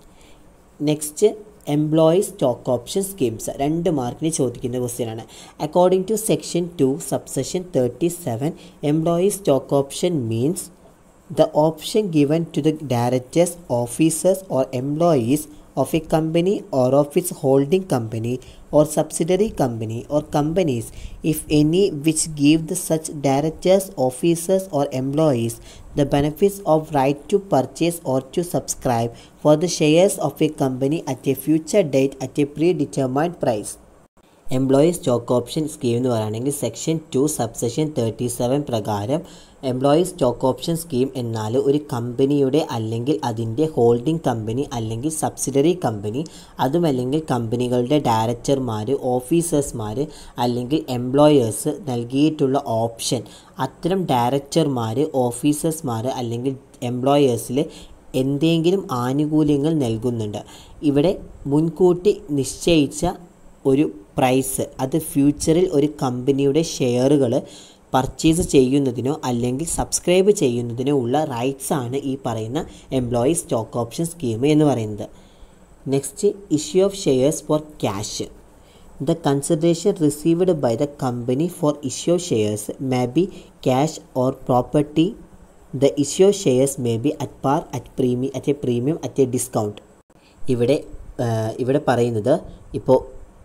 next employees stock option schemes രണ്ട് മാർക്കിന് ചോദിക്കുന്ന ക്വസ്റ്റ്യൻ ആണ് according to section two subsection thirty seven employees stock option means the option given to the directors, officers, or employees of a company or of its holding company or subsidiary company or companies, if any, which give the such directors, officers, or employees the benefits of right to purchase or to subscribe for the shares of a company at a future date at a predetermined price. Employee stock option scheme എന്ന് പറയുകയാണെങ്കിൽ section two subsection thirty seven പ്രകാരം employee stock option scheme എന്നാൽ ഒരു കമ്പനിയുടെ അല്ലെങ്കിൽ അതിൻ്റെ holding company അല്ലെങ്കിൽ subsidiary company അതുമല്ലെങ്കിൽ കമ്പനികളുടെ ഡയറക്ടർമാർ ഓഫീസേഴ്സ്മാർ അല്ലെങ്കിൽ എംപ്ലോയേഴ്സ് നൽകിയിട്ടുള്ള ഓപ്ഷൻ അത്തരം ഡയറക്ടർമാർ ഓഫീസേഴ്സ്മാർ അല്ലെങ്കിൽ എംപ്ലോയേഴ്സിൽ എന്തെങ്കിലും ആനുകൂല്യങ്ങൾ നൽകുന്നുണ്ട് ഇവിടെ മുൻകൂട്ടി നിശ്ചയിച്ച ഒരു പ്രൈസ് അത് ഫ്യൂച്ചറിൽ ഒരു കമ്പനിയുടെ ഷെയറുകൾ പർച്ചേസ് ചെയ്യുന്നതിനോ അല്ലെങ്കിൽ സബ്സ്ക്രൈബ് ചെയ്യുന്നതിനോ ഉള്ള റൈറ്റ്സ് ആണ് ഈ പറയുന്ന എംപ്ലോയി സ്റ്റോക്ക് ഓപ്ഷൻ സ്കീം എന്ന് പറയുന്നത് next issue of shares for cash the consideration received by the company for issue shares may be cash or property the issue shares may be at par at premium at a premium at a discount ഇവിടെ ആ, ഇവിടെ പറയുന്നത് ഇപ്പോൾ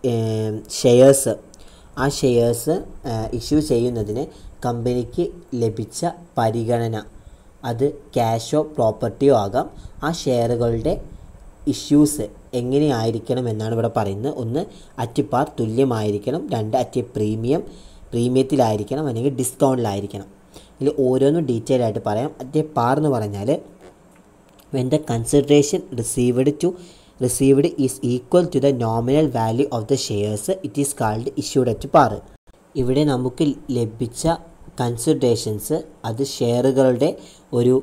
shares ആ shares issue ചെയ്യുന്നതിന് കമ്പനിക്ക് ലഭിച്ച പരിഗണന അത് ക്യാഷോ പ്രോപ്പർട്ടിയോ ആകാം ആ ഷെയറുകളുടെ ഇഷ്യൂസ് എങ്ങനെയായിരിക്കണം എന്നാണ് ഇവിടെ പറയുന്നത് ഒന്ന് അറ്റ് പാർ തുല്യമായിരിക്കണം രണ്ട് അറ്റ് പ്രീമിയം പ്രീമിയത്തിലായിരിക്കണം അല്ലെങ്കിൽ ഡിസ്കൗണ്ടിലായിരിക്കണം ഇതിൽ ഓരോന്നും ഡീറ്റെയിൽ ആയിട്ട് പറയാം അറ്റ് പാർ എന്ന് പറഞ്ഞാൽ when the consideration received to received is equal to the nominal value of the shares it is called issued at par ഇവിടെ നമുക്ക് ലഭിച്ച കൺസിഡറേഷൻസ് അത് ഷെയറുകളുടെ ഒരു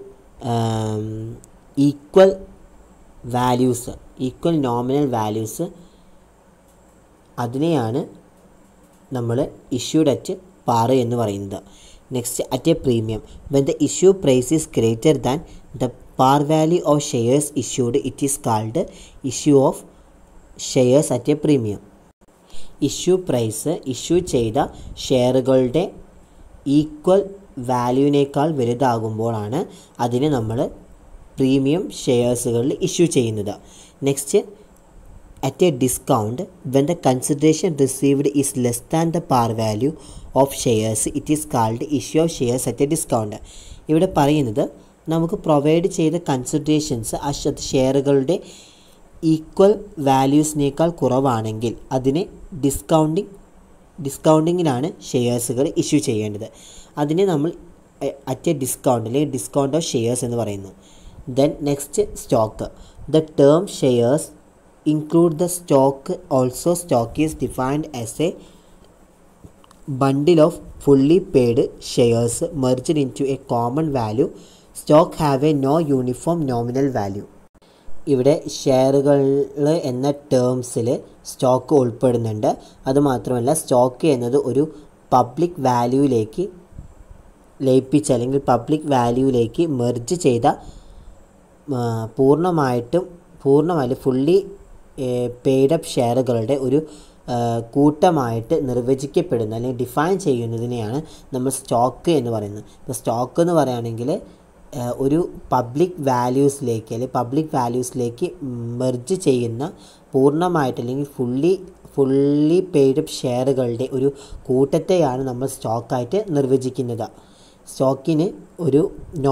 equal values equal nominal values അതിനെയാണ് നമ്മൾ ഇഷ്യൂഡ് അറ്റ് പാറ് എന്ന് പറയുന്നത് next at a premium when the issue price is greater than the par value of shares issued it is called issue of shares at a premium issue price issue ചെയ്ത ഷെയറുകളുടെ equal വാല്യൂവിനേക്കാൾ വലുതാകുമ്പോഴാണ് അതിനെ നമ്മൾ premium ഷെയർസുകളിൽ issue ചെയ്യുന്നത് next at a discount when the consideration received is less than the par value of shares it is called issue of shares at a discount ഇവിടെ പറയുന്നത് നമുക്ക് പ്രൊവൈഡ് ചെയ്ത കൺസിഡറേഷൻസ് ആ ഷെയറുകളുടെ ഈക്വൽ വാല്യൂസിനേക്കാൾ കുറവാണെങ്കിൽ അതിനെ ഡിസ്കൗണ്ടിങ് ഡിസ്കൗണ്ടിങ്ങിലാണ് ഷെയർസുകൾ ഇഷ്യൂ ചെയ്യേണ്ടത് അതിനെ നമ്മൾ അറ്റ് എ ഡിസ്കൗണ്ട് അല്ലെങ്കിൽ ഡിസ്കൗണ്ട് ഓഫ് ഷെയർസ് എന്ന് പറയുന്നു then next stock the term shares include the stock also stock is defined as a bundle of fully paid shares merged into a common value stock have a no uniform nominal value ഇവിടെ ഷെയറുകൾ എന്ന ടേംസിൽ stock ഉൾപ്പെടുന്നുണ്ട് അതുമാത്രമല്ല stock എന്നത് ഒരു public വാല്യൂവിലേക്ക് ലയിപ്പിച്ച് അല്ലെങ്കിൽ public വാല്യൂവിലേക്ക് merge ചെയ്ത ആ, പൂർണ്ണമായിട്ടും പൂർണ്ണമായും ഫുള്ളി പെയ്ഡ് അപ്പ് ഷെയറുകളുടെ ഒരു ആ, കൂട്ടമായിട്ട് നിർവചിക്കപ്പെടുന്ന അല്ലെങ്കിൽ ഡിഫൈൻ ചെയ്യുന്നതിനെയാണ് നമ്മൾ സ്റ്റോക്ക് എന്ന് പറയുന്നത് ഇപ്പോൾ സ്റ്റോക്ക് എന്ന് പറയുകയാണെങ്കിൽ ആ, ഒരു പബ്ലിക് വാല്യൂസിലേക്ക് അല്ലെങ്കിൽ പബ്ലിക് വാല്യൂസിലേക്ക് മെർജ് ചെയ്യുന്ന പൂർണ്ണമായിട്ട് അല്ലെങ്കിൽ ഫുള്ളി ഫുള്ളി പെയ്ഡ് അപ്പ് ഷെയറുകളുടെ ഒരു കൂട്ടത്തെയാണ് നമ്മൾ സ്റ്റോക്കായിട്ട് നിർവചിക്കുന്നത് സ്റ്റോക്കിന് ഒരു നോ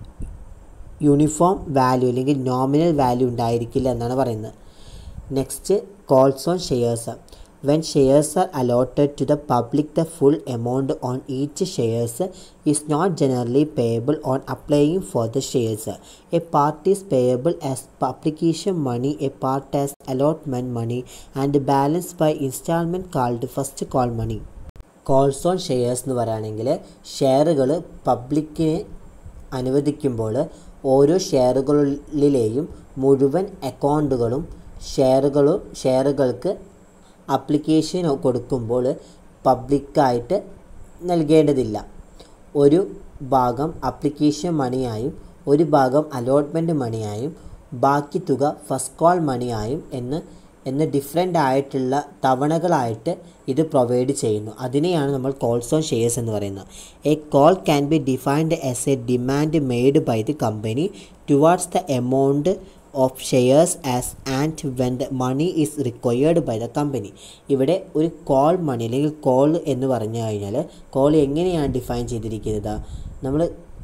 യൂണിഫോം വാല്യൂ അല്ലെങ്കിൽ നോമിനൽ വാല്യൂ ഉണ്ടായിരിക്കില്ല എന്നാണ് പറയുന്നത് next calls on shares when shares are allotted to the public the full amount on each shares is not generally payable on applying for the shares a part is payable as application money a part as allotment money and balance by instalment called first call money calls on shares എന്ന് പറയുകയാണെങ്കിൽ ഷെയറുകൾ പബ്ലിക്കിന് അനുവദിക്കുമ്പോൾ ഓരോ ഷെയറുകളിലെയും മുഴുവൻ അക്കൗണ്ടുകളും ഷെയറുകളും ഷെയറുകൾക്ക് application കൊടുക്കുമ്പോൾ പബ്ലിക്കായിട്ട് നൽകേണ്ടതില്ല ഒരു ഭാഗം അപ്ലിക്കേഷൻ മണിയായും ഒരു ഭാഗം അലോട്ട്മെൻറ്റ് മണിയായും ബാക്കി തുക ഫസ്റ്റ് കോൾ മണിയായും എന്ന് എന്ന് ഡിഫറെൻ്റ് ആയിട്ടുള്ള തവണകളായിട്ട് ഇത് പ്രൊവൈഡ് ചെയ്യുന്നു അതിനെയാണ് നമ്മൾ കോൾസ് ഓൺ ഷെയർസ് എന്ന് പറയുന്നത് a call can be defined as a demand made by the company towards the amount of shares as and when the money is required by the company ഇവിടെ ഒരു call money അല്ലെങ്കിൽ call എന്ന് പറഞ്ഞു കഴിഞ്ഞാൽ call എങ്ങനെയാണ് define ചെയ്തിരിക്കുന്നത് നമ്മൾ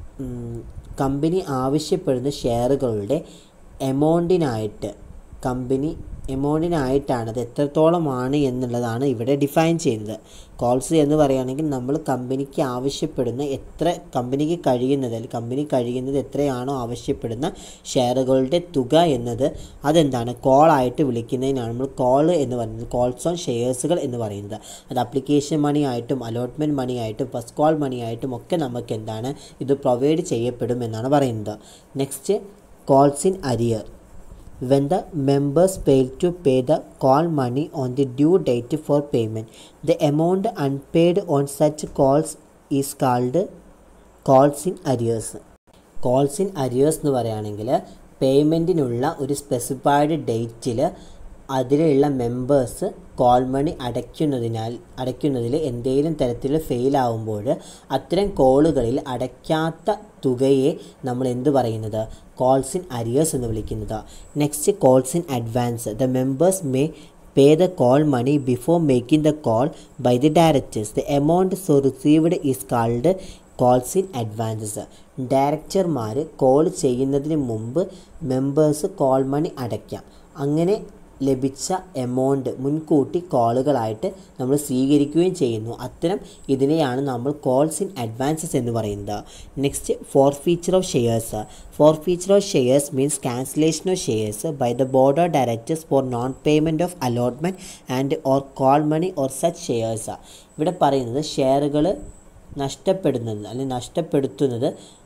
company ആവശ്യപ്പെടുന്ന ഷെയറുകളുടെ എമൗണ്ടിനായിട്ട് കമ്പനി എമൗണ്ടിനായിട്ടാണ് അത് എത്രത്തോളമാണ് എന്നുള്ളതാണ് ഇവിടെ ഡിഫൈൻ ചെയ്യുന്നത് കോൾസ് എന്ന് പറയുകയാണെങ്കിൽ നമ്മൾ കമ്പനിക്ക് ആവശ്യപ്പെടുന്ന എത്ര കമ്പനിക്ക് കഴിയുന്നത് അല്ലെങ്കിൽ കമ്പനി കഴിയുന്നത് എത്രയാണോ ആവശ്യപ്പെടുന്ന ഷെയറുകളുടെ തുക എന്നത് അതെന്താണ് കോളായിട്ട് വിളിക്കുന്നതിനാണ് നമ്മൾ കോൾ എന്ന് പറയുന്നത് കോൾസ് ഓൺ ഷെയർസുകൾ എന്ന് പറയുന്നത് അത് അപ്ലിക്കേഷൻ മണി ആയിട്ടും അലോട്ട്മെൻറ്റ് മണി ആയിട്ടും ഫസ്റ്റ് കോൾ മണി ആയിട്ടും ഒക്കെ നമുക്ക് എന്താണ് ഇത് പ്രൊവൈഡ് ചെയ്യപ്പെടും എന്നാണ് പറയുന്നത് next calls in arrear when the members fail to pay the call money on the due date for payment the amount unpaid on such calls is called calls in arrears calls in arrears എന്ന് പറയുകയാണെങ്കിൽ പേയ്മെൻറ്റിനുള്ള ഒരു specified ഡേറ്റിൽ അതിലുള്ള members call money അടയ്ക്കുന്നതിനാൽ അടയ്ക്കുന്നതിൽ എന്തെങ്കിലും തരത്തിൽ fail ആവുമ്പോൾ അത്തരം കോളുകളിൽ അടയ്ക്കാത്ത തുകയെ നമ്മൾ എന്ത് പറയുന്നത് കോൾസ് ഇൻ അരിയേഴ്സ് എന്ന് വിളിക്കുന്നത് next calls in advance the members may pay the call money before making the call by the directors the amount so received is called calls in advances ഡയറക്ടർമാർ call ചെയ്യുന്നതിന് മുമ്പ് members call money അടയ്ക്കാം അങ്ങനെ ലഭിച്ച amount മുൻകൂട്ടി കോളുകളായിട്ട് നമ്മൾ സ്വീകരിക്കുകയും ചെയ്യുന്നു അത്തരം ഇതിനെയാണ് നമ്മൾ കോൾസ് ഇൻ അഡ്വാൻസസ് എന്ന് പറയുന്നത് next forfeiture of shares forfeiture of shares means cancellation of shares by the board of directors for non payment of allotment and or call money or such shares ഇവിടെ പറയുന്നത് ഷെയറുകൾ നഷ്ടപ്പെടുന്നത് അല്ലെങ്കിൽ നഷ്ടപ്പെടുത്തുന്നത്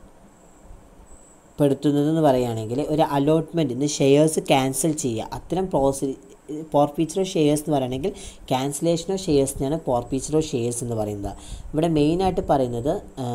പെടുത്തുന്നതെന്ന് പറയുകയാണെങ്കിൽ ഒരു allotment ഇന്ന് shares cancel ചെയ്യുക അത്തരം പ്രോസി forfeiture of shares എന്ന് പറയുകയാണെങ്കിൽ ക്യാൻസലേഷൻ ഓഫ് ഷെയർസിനാണ് ഫോർഫീച്ചർ ഓഫ് ഷെയർസ് എന്ന് പറയുന്നത് ഇവിടെ മെയിനായിട്ട് പറയുന്നത്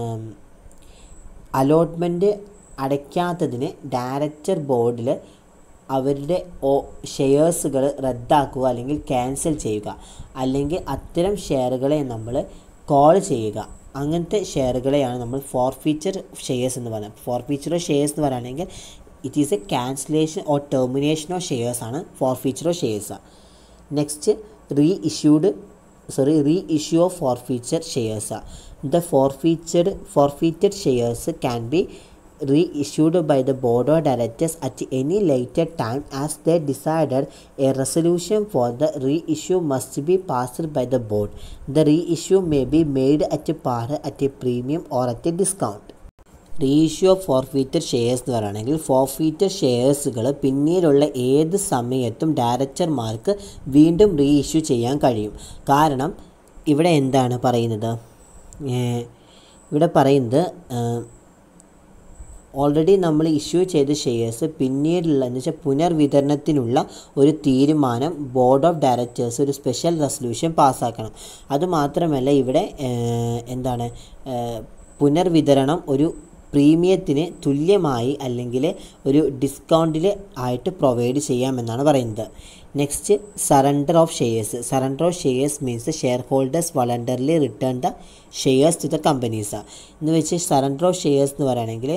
അലോട്ട്മെൻറ്റ് അടയ്ക്കാത്തതിന് ഡയറക്ടർ ബോർഡിൽ അവരുടെ ഓ ഷെയർസുകൾ റദ്ദാക്കുക അല്ലെങ്കിൽ ക്യാൻസൽ ചെയ്യുക അല്ലെങ്കിൽ അത്തരം ഷെയറുകളെ നമ്മൾ കോൾ ചെയ്യുക അങ്ങനത്തെ ഷെയറുകളെയാണ് നമ്മൾ ഫോർ ഫീച്ചർ ഷെയർസ് എന്ന് പറയുന്നത് ഫോർ ഫീച്ചർ ഓഫ് ഷെയർസ് എന്ന് പറയുകയാണെങ്കിൽ it is a cancellation or termination of shares ആണ് forfeiture of shares next reissued sorry reissue of forfeiture shares the forfeited forfeited shares can be reissued by the board of directors at any later time as they decided a resolution for the reissue must be passed by the board the reissue may be made at a par at a premium or at a discount reissue of forfeited shares എന്ന് പറയുകയാണെങ്കിൽ forfeited ഷെയർസുകൾ പിന്നീടുള്ള ഏത് സമയത്തും ഡയറക്ടർമാർക്ക് വീണ്ടും reissue ചെയ്യാൻ കഴിയും കാരണം ഇവിടെ എന്താണ് പറയുന്നത് ഇവിടെ പറയുന്നത് ഓൾറെഡി നമ്മൾ ഇഷ്യൂ ചെയ്ത ഷെയർസ് പിന്നീടുള്ള എന്ന് വെച്ചാൽ പുനർവിതരണത്തിനുള്ള ഒരു തീരുമാനം ബോർഡ് ഓഫ് ഡയറക്ടേഴ്സ് ഒരു സ്പെഷ്യൽ റെസൊല്യൂഷൻ പാസ്സാക്കണം അതുമാത്രമല്ല ഇവിടെ ഏഹ്, എന്താണ് ഏഹ്, പുനർവിതരണം ഒരു പ്രീമിയത്തിന് തുല്യമായി അല്ലെങ്കിൽ ഒരു ഡിസ്കൗണ്ടിൽ ആയിട്ട് പ്രൊവൈഡ് ചെയ്യാമെന്നാണ് പറയുന്നത് next surrender of shares surrender of shares means share holders voluntarily return the shares to the companies എന്ന് വെച്ച് സറണ്ടർ ഓഫ് ഷെയർസ് എന്ന് പറയുകയാണെങ്കിൽ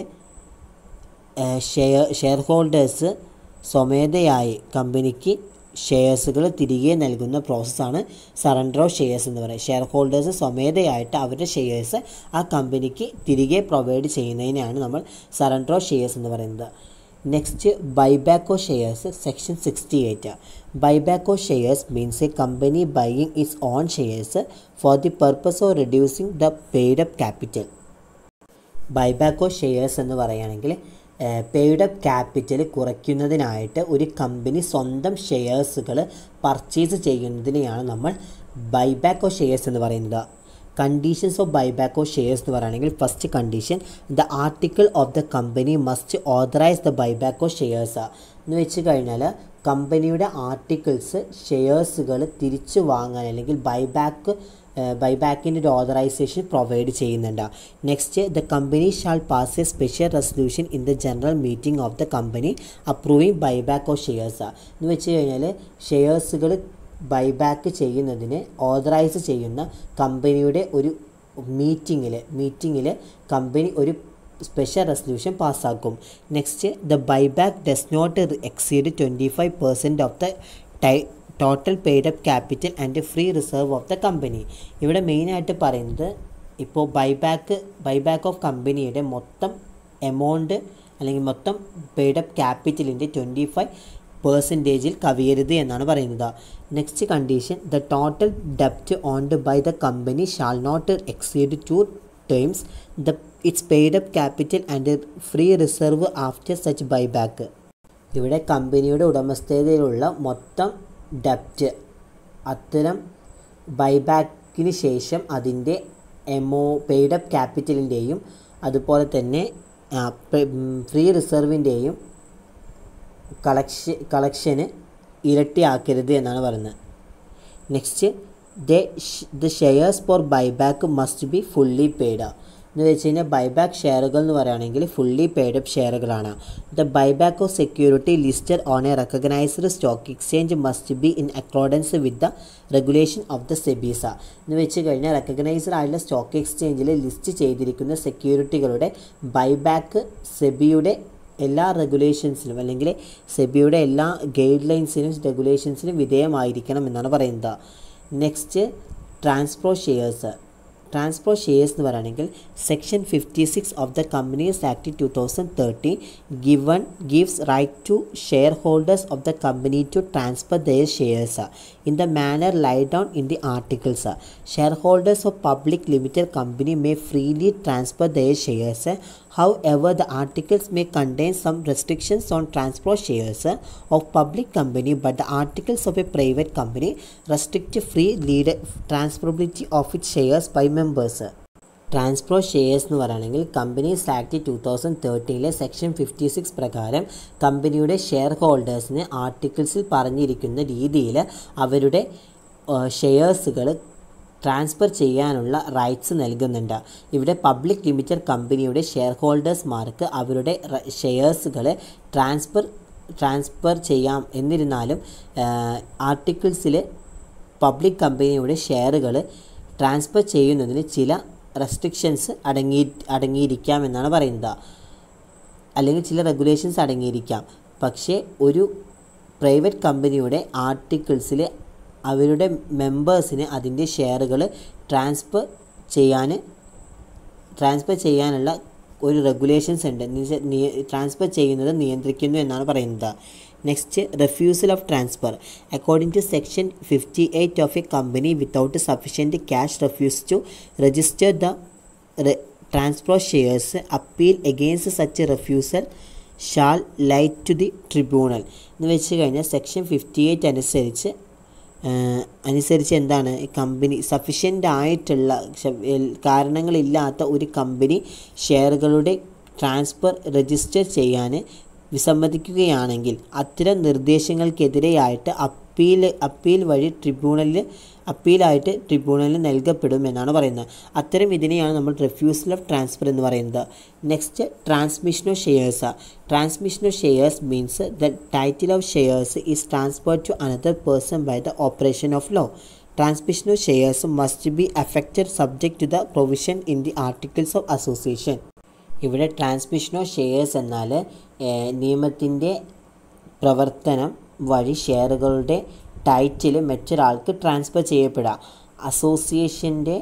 ഷെയർ ഷെയർ ഹോൾഡേഴ്സ് സ്വമേധയായി കമ്പനിക്ക് ഷെയർസുകൾ തിരികെ നൽകുന്ന പ്രോസസ്സാണ് സറണ്ടർ ഓഫ് ഷെയർസ് എന്ന് പറയുന്നത് ഷെയർ ഹോൾഡേഴ്സ് സ്വമേധയായിട്ട് അവരുടെ ഷെയർസ് ആ കമ്പനിക്ക് തിരികെ പ്രൊവൈഡ് ചെയ്യുന്നതിനെയാണ് നമ്മൾ സറണ്ടർ ഓഫ് ഷെയർസ് എന്ന് പറയുന്നത് next buyback of shares section sixty eight buyback of shares means a company buying its own shares for the purpose of reducing the paid up capital buyback of shares എന്ന് പറയുകയാണെങ്കിൽ paid up capital കുറയ്ക്കുന്നതിനായിട്ട് ഒരു company സ്വന്തം ഷെയർസുകൾ purchase ചെയ്യുന്നതിനെയാണ് നമ്മൾ buyback of shares എന്ന് പറയുന്നത് conditions of buyback of shares എന്ന് പറയുകയാണെങ്കിൽ first condition the article of the company must authorise the buyback of shares എന്ന് വെച്ച് കഴിഞ്ഞാൽ കമ്പനിയുടെ ആർട്ടിക്കിൾസ് ഷെയർസുകൾ തിരിച്ചു വാങ്ങാൻ അല്ലെങ്കിൽ ബൈബാക്ക് ബൈബാക്കിൻ്റെ ഒരു ഓതറൈസേഷൻ പ്രൊവൈഡ് ചെയ്യുന്നുണ്ട് next the company shall pass a special resolution in the general meeting of the company approving buyback of shares എന്ന് വെച്ച് കഴിഞ്ഞാൽ ഷെയർസുകൾ ബൈബാക്ക് ചെയ്യുന്നതിന് ഓതറൈസ് ചെയ്യുന്ന കമ്പനിയുടെ ഒരു മീറ്റിങ്ങിൽ മീറ്റിങ്ങിൽ കമ്പനി ഒരു സ്പെഷ്യൽ റെസൊല്യൂഷൻ പാസ്സാക്കും next the buyback does not exceed twenty five percent of the tie total paid up capital and free reserve of the company ഇവിടെ മെയിനായിട്ട് പറയുന്നത് ഇപ്പോൾ ബൈബാക്ക് ബൈബാക്ക് ഓഫ് കമ്പനിയുടെ മൊത്തം എമൗണ്ട് അല്ലെങ്കിൽ മൊത്തം പെയ്ഡ് അപ്പ് ക്യാപിറ്റലിൻ്റെ ട്വൻറ്റി ഫൈവ് പേഴ്സൻറ്റേജിൽ കവിയരുത് എന്നാണ് പറയുന്നത് നെക്സ്റ്റ് കണ്ടീഷൻ ദ ടോട്ടൽ ഡെപ്റ്റ് owned by the company shall not exceed two terms the its paid up capital and free reserve after such buyback ഇവിടെ കമ്പനിയുടെ ഉടമസ്ഥതയിലുള്ള മൊത്തം ഡെപ്റ്റ് അത്തരം ബൈബാക്കിന് ശേഷം അതിൻ്റെ എമോ പെയ്ഡ് അപ്പ് ക്യാപിറ്റലിൻ്റെയും അതുപോലെ തന്നെ ഫ്രീ റിസർവിൻ്റെയും കളക്ഷൻ കളക്ഷന് ഇരട്ടിയാക്കരുത് എന്നാണ് പറയുന്നത് next the the shares for buyback must be fully paid എന്ന് വെച്ച് കഴിഞ്ഞാൽ ബൈബാക്ക് ഷെയറുകൾ എന്ന് പറയുകയാണെങ്കിൽ ഫുള്ളി പെയ്ഡ് അപ്പ് ഷെയറുകളാണ് the buyback of security listed on a recognised stock exchange must be in accordance with the regulation of the SEBI's എന്ന് വെച്ച് കഴിഞ്ഞാൽ റെക്കഗ്നൈസ്ഡ് ആയിട്ടുള്ള സ്റ്റോക്ക് എക്സ്ചേഞ്ചിൽ ലിസ്റ്റ് ചെയ്തിരിക്കുന്ന സെക്യൂരിറ്റികളുടെ ബൈബാക്ക് സെബിയുടെ എല്ലാ റെഗുലേഷൻസിനും അല്ലെങ്കിൽ സെബിയുടെ എല്ലാ ഗൈഡ് ലൈൻസിനും റെഗുലേഷൻസിനും വിധേയമായിരിക്കണം എന്നാണ് പറയുന്നത് next transfer of shares transfer of shares എന്ന് പറയുകയാണെങ്കിൽ section fifty six of the companies act two thousand thirteen given gives right to share holders of the company to transfer their shares in the manner laid down in the articles share holders of public limited company may freely transfer their shares However, the articles may contain some restrictions on transfer shares of public company, but the articles of a private company restrict free leader transferability of its shares by members. Transfer of shares എന്ന് പറയുകയാണെങ്കിൽ companies act two thousand തേർട്ടീനിലെ section fifty six പ്രകാരം കമ്പനിയുടെ share ഹോൾഡേഴ്സിന് ആർട്ടിക്കിൾസിൽ പറഞ്ഞിരിക്കുന്ന രീതിയിൽ അവരുടെ ഷെയർസുകൾ transfer ചെയ്യാനുള്ള റൈറ്റ്സ് നൽകുന്നുണ്ട് ഇവിടെ പബ്ലിക് ലിമിറ്റഡ് കമ്പനിയുടെ ഷെയർ ഹോൾഡേഴ്സ്മാർക്ക് അവരുടെ ഷെയർസുകൾ ട്രാൻസ്ഫർ ട്രാൻസ്ഫർ ചെയ്യാം എന്നിരുന്നാലും ആർട്ടിക്കിൾസിൽ പബ്ലിക് കമ്പനിയുടെ ഷെയറുകൾ ട്രാൻസ്ഫർ ചെയ്യുന്നതിന് ചില റെസ്ട്രിക്ഷൻസ് അടങ്ങി അടങ്ങിയിരിക്കാം എന്നാണ് പറയുന്നത് അല്ലെങ്കിൽ ചില റെഗുലേഷൻസ് അടങ്ങിയിരിക്കാം പക്ഷേ ഒരു പ്രൈവറ്റ് കമ്പനിയുടെ ആർട്ടിക്കിൾസിൽ അവരുടെ മെമ്പേഴ്സിന് അതിൻ്റെ ഷെയറുകൾ ട്രാൻസ്ഫർ ചെയ്യാൻ ട്രാൻസ്ഫർ ചെയ്യാനുള്ള ഒരു റെഗുലേഷൻസ് ഉണ്ട് ട്രാൻസ്ഫർ ചെയ്യുന്നത് നിയന്ത്രിക്കുന്നു എന്നാണ് പറയുന്നത് next refusal of transfer according to section fifty eight of a company without sufficient cash refuse to register the transfer shares appeal against such refusal shall light to the tribunal എന്ന് വെച്ച് കഴിഞ്ഞാൽ section fifty eight അനുസരിച്ച് അനുസരിച്ച് എന്താണ് company sufficient ആയിട്ടുള്ള കാരണങ്ങളില്ലാത്ത ഒരു company ഷെയറുകളുടെ transfer register ചെയ്യാൻ വിസമ്മതിക്കുകയാണെങ്കിൽ അത്തരം നിർദ്ദേശങ്ങൾക്കെതിരെയായിട്ട് അപ്പീൽ അപ്പീൽ വഴി ട്രിബ്യൂണലിൽ അപ്പീലായിട്ട് ട്രിബ്യൂണലിൽ നൽകപ്പെടും എന്നാണ് പറയുന്നത് അത്തരം ഇതിനെയാണ് നമ്മൾ റെഫ്യൂസൽ ഓഫ് ട്രാൻസ്ഫർ എന്ന് പറയുന്നത് next transmission of shares transmission of shares means the title of shares is transfer to another person by the operation of law transmission of shares must be affected subject to the provision in the articles of association ഇവിടെ transmission of shares എന്നാൽ നിയമത്തിൻ്റെ പ്രവർത്തനം വഴി ഷെയറുകളുടെ title മറ്റൊരാൾക്ക് transfer ചെയ്യപ്പെടാം അസോസിയേഷൻ്റെ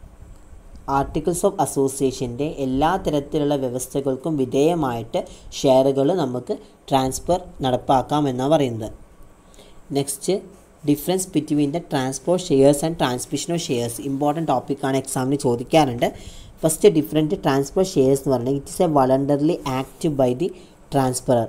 articles of അസോസിയേഷൻ്റെ എല്ലാ തരത്തിലുള്ള വ്യവസ്ഥകൾക്കും വിധേയമായിട്ട് ഷെയറുകൾ നമുക്ക് ട്രാൻസ്ഫർ നടപ്പാക്കാം എന്നാണ് പറയുന്നത് next difference between the transport shares and transmission of shares important ടോപ്പിക്കാണ് എക്സാമിന് ചോദിക്കാറുണ്ട് ഫസ്റ്റ് ഡിഫറൻറ്റ് ട്രാൻസ്ഫർ ഷെയർസ് എന്ന് പറഞ്ഞാൽ it is a voluntarily act by the transferor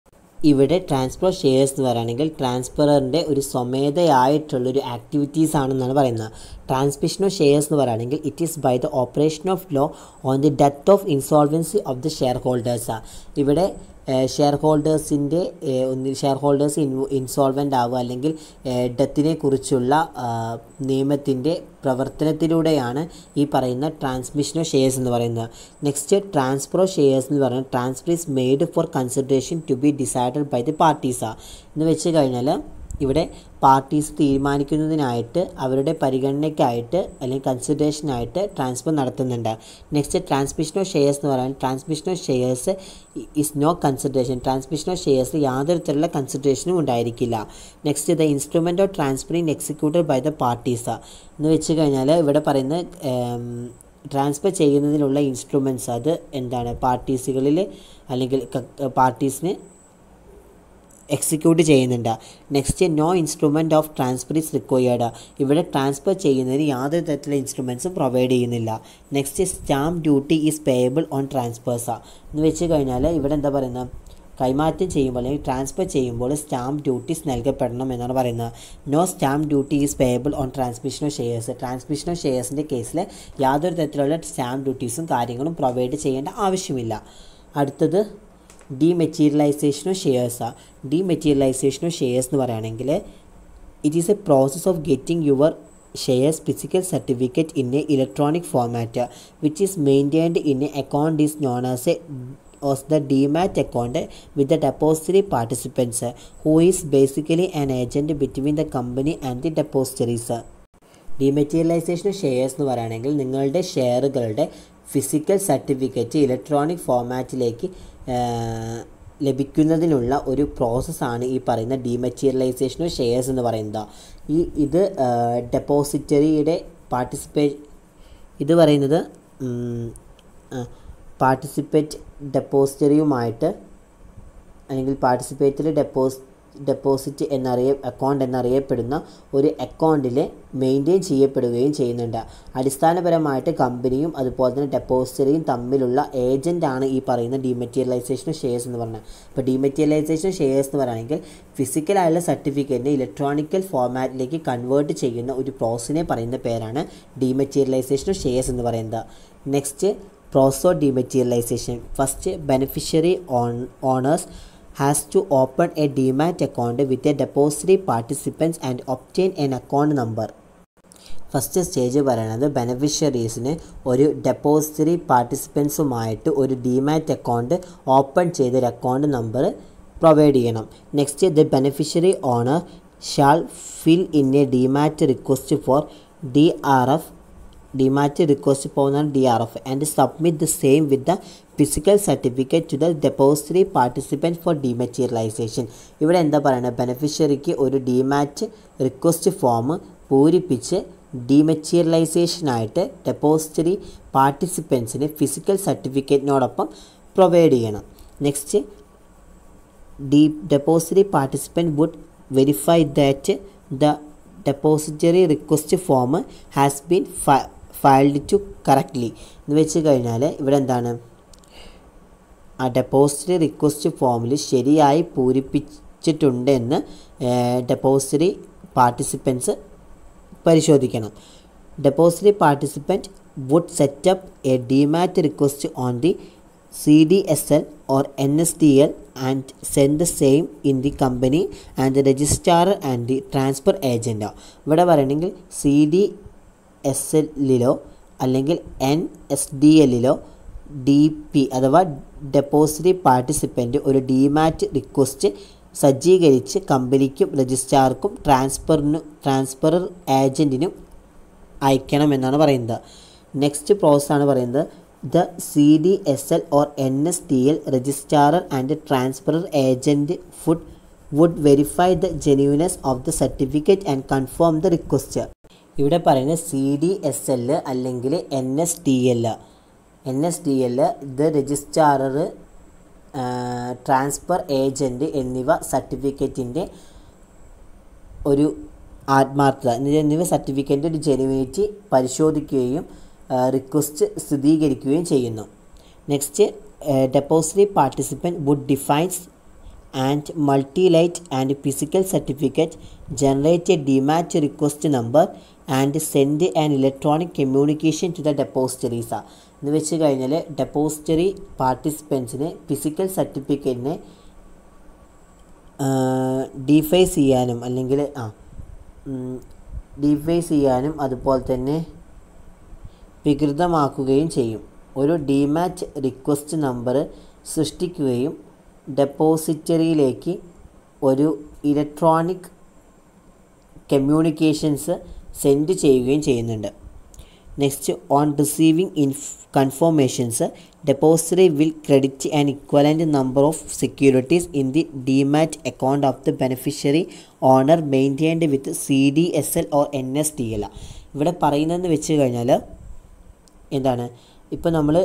ഇവിടെ ട്രാൻസ്ഫർ ഷെയർസ് എന്ന് പറയുകയാണെങ്കിൽ ട്രാൻസ്ഫറിൻ്റെ ഒരു സ്വമേധയായിട്ടുള്ളൊരു ആക്ടിവിറ്റീസ് ആണെന്നാണ് പറയുന്നത് ട്രാൻസ്മിഷൻ ഓഫ് ഷെയർസ് എന്ന് പറയുകയാണെങ്കിൽ it is by the operation of law on the death of insolvency of the share ഹോൾഡേഴ്സാണ് ഇവിടെ ഷെയർ ഹോൾഡേഴ്സിൻ്റെ ഒന്നിൽ ഷെയർ ഹോൾഡേഴ്സ് ഇൻ ഇൻസോൾവൻ്റ് ആവുക അല്ലെങ്കിൽ ഡെത്തിനെ കുറിച്ചുള്ള നിയമത്തിൻ്റെ പ്രവർത്തനത്തിലൂടെയാണ് ഈ പറയുന്ന ട്രാൻസ്മിഷൻ ഓഫ് ഷെയർസ് എന്ന് പറയുന്നത് നെക്സ്റ്റ് ട്രാൻസ്ഫർ ഓഫ് ഷെയർസ് എന്ന് പറയുന്നത് transfer is made for consideration to be decided by the പാർട്ടീസാണ് എന്ന് വെച്ച് കഴിഞ്ഞാൽ ഇവിടെ പാർട്ടീസ് തീരുമാനിക്കുന്നതിനായിട്ട് അവരുടെ പരിഗണനയ്ക്കായിട്ട് അല്ലെങ്കിൽ കൺസിഡറേഷനായിട്ട് ട്രാൻസ്ഫർ നടത്തുന്നുണ്ട് നെക്സ്റ്റ് ട്രാൻസ്മിഷൻ ഓഫ് ഷെയർസ് എന്ന് പറയുന്നത് transmission of shares is no consideration transmission of shares യാതൊരു തരത്തിലുള്ള കൺസിഡറേഷനും ഉണ്ടായിരിക്കില്ല next the instrument of transferring executed by the parties എന്ന് വെച്ച് കഴിഞ്ഞാൽ ഇവിടെ പറയുന്ന ട്രാൻസ്ഫർ ചെയ്യുന്നതിനുള്ള ഇൻസ്ട്രുമെൻറ്റ്സ് അത് എന്താണ് പാർട്ടീസുകളിൽ അല്ലെങ്കിൽ പാർട്ടീസിന് എക്സിക്യൂട്ട് ചെയ്യുന്നുണ്ട് next no instrument of transfer is required ഇവിടെ ട്രാൻസ്ഫർ ചെയ്യുന്നതിന് യാതൊരു തരത്തിലുള്ള ഇൻസ്ട്രുമെൻസും പ്രൊവൈഡ് ചെയ്യുന്നില്ല next stamp duty is payable on ട്രാൻസ്ഫേഴ്സാണ് എന്ന് വെച്ച് കഴിഞ്ഞാൽ ഇവിടെ എന്താ പറയുന്നത് കൈമാറ്റം ചെയ്യുമ്പോൾ അല്ലെങ്കിൽ ട്രാൻസ്ഫർ ചെയ്യുമ്പോൾ സ്റ്റാമ്പ് ഡ്യൂട്ടീസ് നൽകപ്പെടണം എന്നാണ് പറയുന്നത് no stamp duty is payable on transmission of shares transmission of ഷെയർസിൻ്റെ കേസിൽ യാതൊരു തരത്തിലുള്ള സ്റ്റാമ്പ് ഡ്യൂട്ടീസും കാര്യങ്ങളും പ്രൊവൈഡ് ചെയ്യേണ്ട ആവശ്യമില്ല അടുത്തത് ഡീമെറ്റീരിയലൈസേഷൻ ഓഫ് ഷെയർസാണ് ഡീമെറ്റീരിയലൈസേഷൻ ഓഫ് ഷെയർസ് എന്ന് പറയുകയാണെങ്കിൽ it is a process of getting your shares physical certificate in a electronic format which is maintained in a account is known as a of the demat account with the depository participants who is basically an agent between the company and the depositories dematerialisation shares എന്ന് പറയുകയാണെങ്കിൽ നിങ്ങളുടെ ഷെയറുകളുടെ physical certificate electronic ഫോർമാറ്റിലേക്ക് ലഭിക്കുന്നതിനുള്ള ഒരു പ്രോസസ്സാണ് ഈ പറയുന്ന ഡിമെറ്റീരിയലൈസേഷൻ ഓഫ് ഷെയർസ് എന്ന് പറയുന്നത് ഈ ഇത് ഡെപ്പോസിറ്ററിയുടെ പാർട്ടിസിപ്പേ ഇത് പറയുന്നത് പാർട്ടിസിപ്പേറ്റ് ഡെപ്പോസിറ്ററിയുമായിട്ട് അല്ലെങ്കിൽ പാർട്ടിസിപ്പേറ്ററി ഡെപ്പോസ് ഡെപ്പോസിറ്റ് എന്നറിയ അക്കൗണ്ട് എന്നറിയപ്പെടുന്ന ഒരു അക്കൗണ്ടിൽ മെയിൻറ്റെയിൻ ചെയ്യപ്പെടുകയും ചെയ്യുന്നുണ്ട് അടിസ്ഥാനപരമായിട്ട് കമ്പനിയും അതുപോലെ തന്നെ ഡെപ്പോസിറ്ററിയും തമ്മിലുള്ള ഏജൻ്റാണ് ഈ പറയുന്ന ഡിമെറ്റീരിയലൈസേഷൻ ഷെയർസ് എന്ന് പറഞ്ഞത് അപ്പോൾ ഡിമെറ്റീരിയലൈസേഷൻ ഷെയർസ് എന്ന് പറയുകയാണെങ്കിൽ ഫിസിക്കലായുള്ള സർട്ടിഫിക്കറ്റിനെ ഇലക്ട്രോണിക്കൽ ഫോർമാറ്റിലേക്ക് കൺവേർട്ട് ചെയ്യുന്ന ഒരു പ്രോസസ്സിനെ പറയുന്ന പേരാണ് ഡിമെറ്റീരിയലൈസേഷൻ ഷെയർസ് എന്ന് പറയുന്നത് next process dematerialisation first beneficiary on owners has to open a demat account with a depository participants and obtain an account number first stage പറയണത് ബെനഫിഷ്യറീസിന് ഒരു ഡെപ്പോസിറ്ററി പാർട്ടിസിപ്പൻസുമായിട്ട് ഒരു ഡിമാറ്റ് അക്കൗണ്ട് ഓപ്പൺ ചെയ്തൊരു അക്കൗണ്ട് നമ്പർ പ്രൊവൈഡ് ചെയ്യണം next the beneficiary owner shall fill in a demat request for D R F demat request പോകുന്ന D R F and submit the same with the physical certificate to the depository participant for dematerialisation ഇവിടെ എന്താ പറയുന്നത് ബെനഫിഷ്യറിക്ക് ഒരു demat request form പൂരിപ്പിച്ച് ഡിമെറ്റീരിയലൈസേഷനായിട്ട് depository പാർട്ടിസിപ്പൻസിന് physical സർട്ടിഫിക്കറ്റിനോടൊപ്പം പ്രൊവൈഡ് ചെയ്യണം next D depository participant would verify that the depository request form has been filled to correctly എന്ന് വെച്ച് കഴിഞ്ഞാൽ ഇവിടെ എന്താണ് ആ ഡെപ്പോസിറ്ററി റിക്വസ്റ്റ് ഫോമിൽ ശരിയായി പൂരിപ്പിച്ചിട്ടുണ്ടെന്ന് ഡെപ്പോസിറ്ററി പാർട്ടിസിപ്പൻസ് പരിശോധിക്കണം depository participant would set up a demat request on the CDSL or NSDL and send the same in the company and the registrar and the transfer agent. ഇവിടെ പറയണമെങ്കിൽ സി ഡി എസ് എല്ലിലോ അല്ലെങ്കിൽ N S D എല്ലിലോ D P അഥവാ depository participant ഒരു demat request സജ്ജീകരിച്ച് കമ്പനിക്കും രജിസ്ട്രാർക്കും ട്രാൻസ്ഫറിന് ട്രാൻസ്ഫർ ഏജൻറ്റിനും അയക്കണം എന്നാണ് പറയുന്നത് നെക്സ്റ്റ് പ്രോസസ് ആണ് പറയുന്നത് the C D S L or N S T L registrar and transfer agent food would verify the genuineness of the certificate and confirm the request ഇവിടെ പറയുന്നത് സി ഡി എസ് എൽ അല്ലെങ്കിൽ N S T L N S T L ഇത് registrar transfer agent എന്നിവ സർട്ടിഫിക്കറ്റിൻ്റെ ഒരു ആത്മാർത്ഥത എന്നിവ സർട്ടിഫിക്കറ്റിൻ്റെ ഒരു ജെനുവിനിറ്റി പരിശോധിക്കുകയും റിക്വസ്റ്റ് സ്ഥിരീകരിക്കുകയും ചെയ്യുന്നു next depository participant would defines and mutilate and physical certificate generate a demat request number and send and electronic communication to the depositories എന്ന് വെച്ച് കഴിഞ്ഞാൽ ഡെപ്പോസിറ്ററി പാർട്ടിസിപ്പൻസിന് ഫിസിക്കൽ സർട്ടിഫിക്കറ്റിനെ ഡിഫൈസ് ചെയ്യാനും അല്ലെങ്കിൽ ആ ഡിഫൈസ് ചെയ്യാനും അതുപോലെ തന്നെ വികൃതമാക്കുകയും ചെയ്യും ഒരു ഡിമാറ്റ് റിക്വസ്റ്റ് നമ്പർ സൃഷ്ടിക്കുകയും ഡെപ്പോസിറ്ററിയിലേക്ക് ഒരു ഇലക്ട്രോണിക് കമ്മ്യൂണിക്കേഷൻസ് സെൻഡ് ചെയ്യുകയും ചെയ്യുന്നുണ്ട് next on receiving in confirmations depository will credit an equivalent number of securities in the demat account of the beneficiary owner maintained with C D S L or N S T L ഇവിടെ പറയുന്നതെന്ന് വെച്ച് കഴിഞ്ഞാൽ എന്താണ് ഇപ്പോൾ നമ്മൾ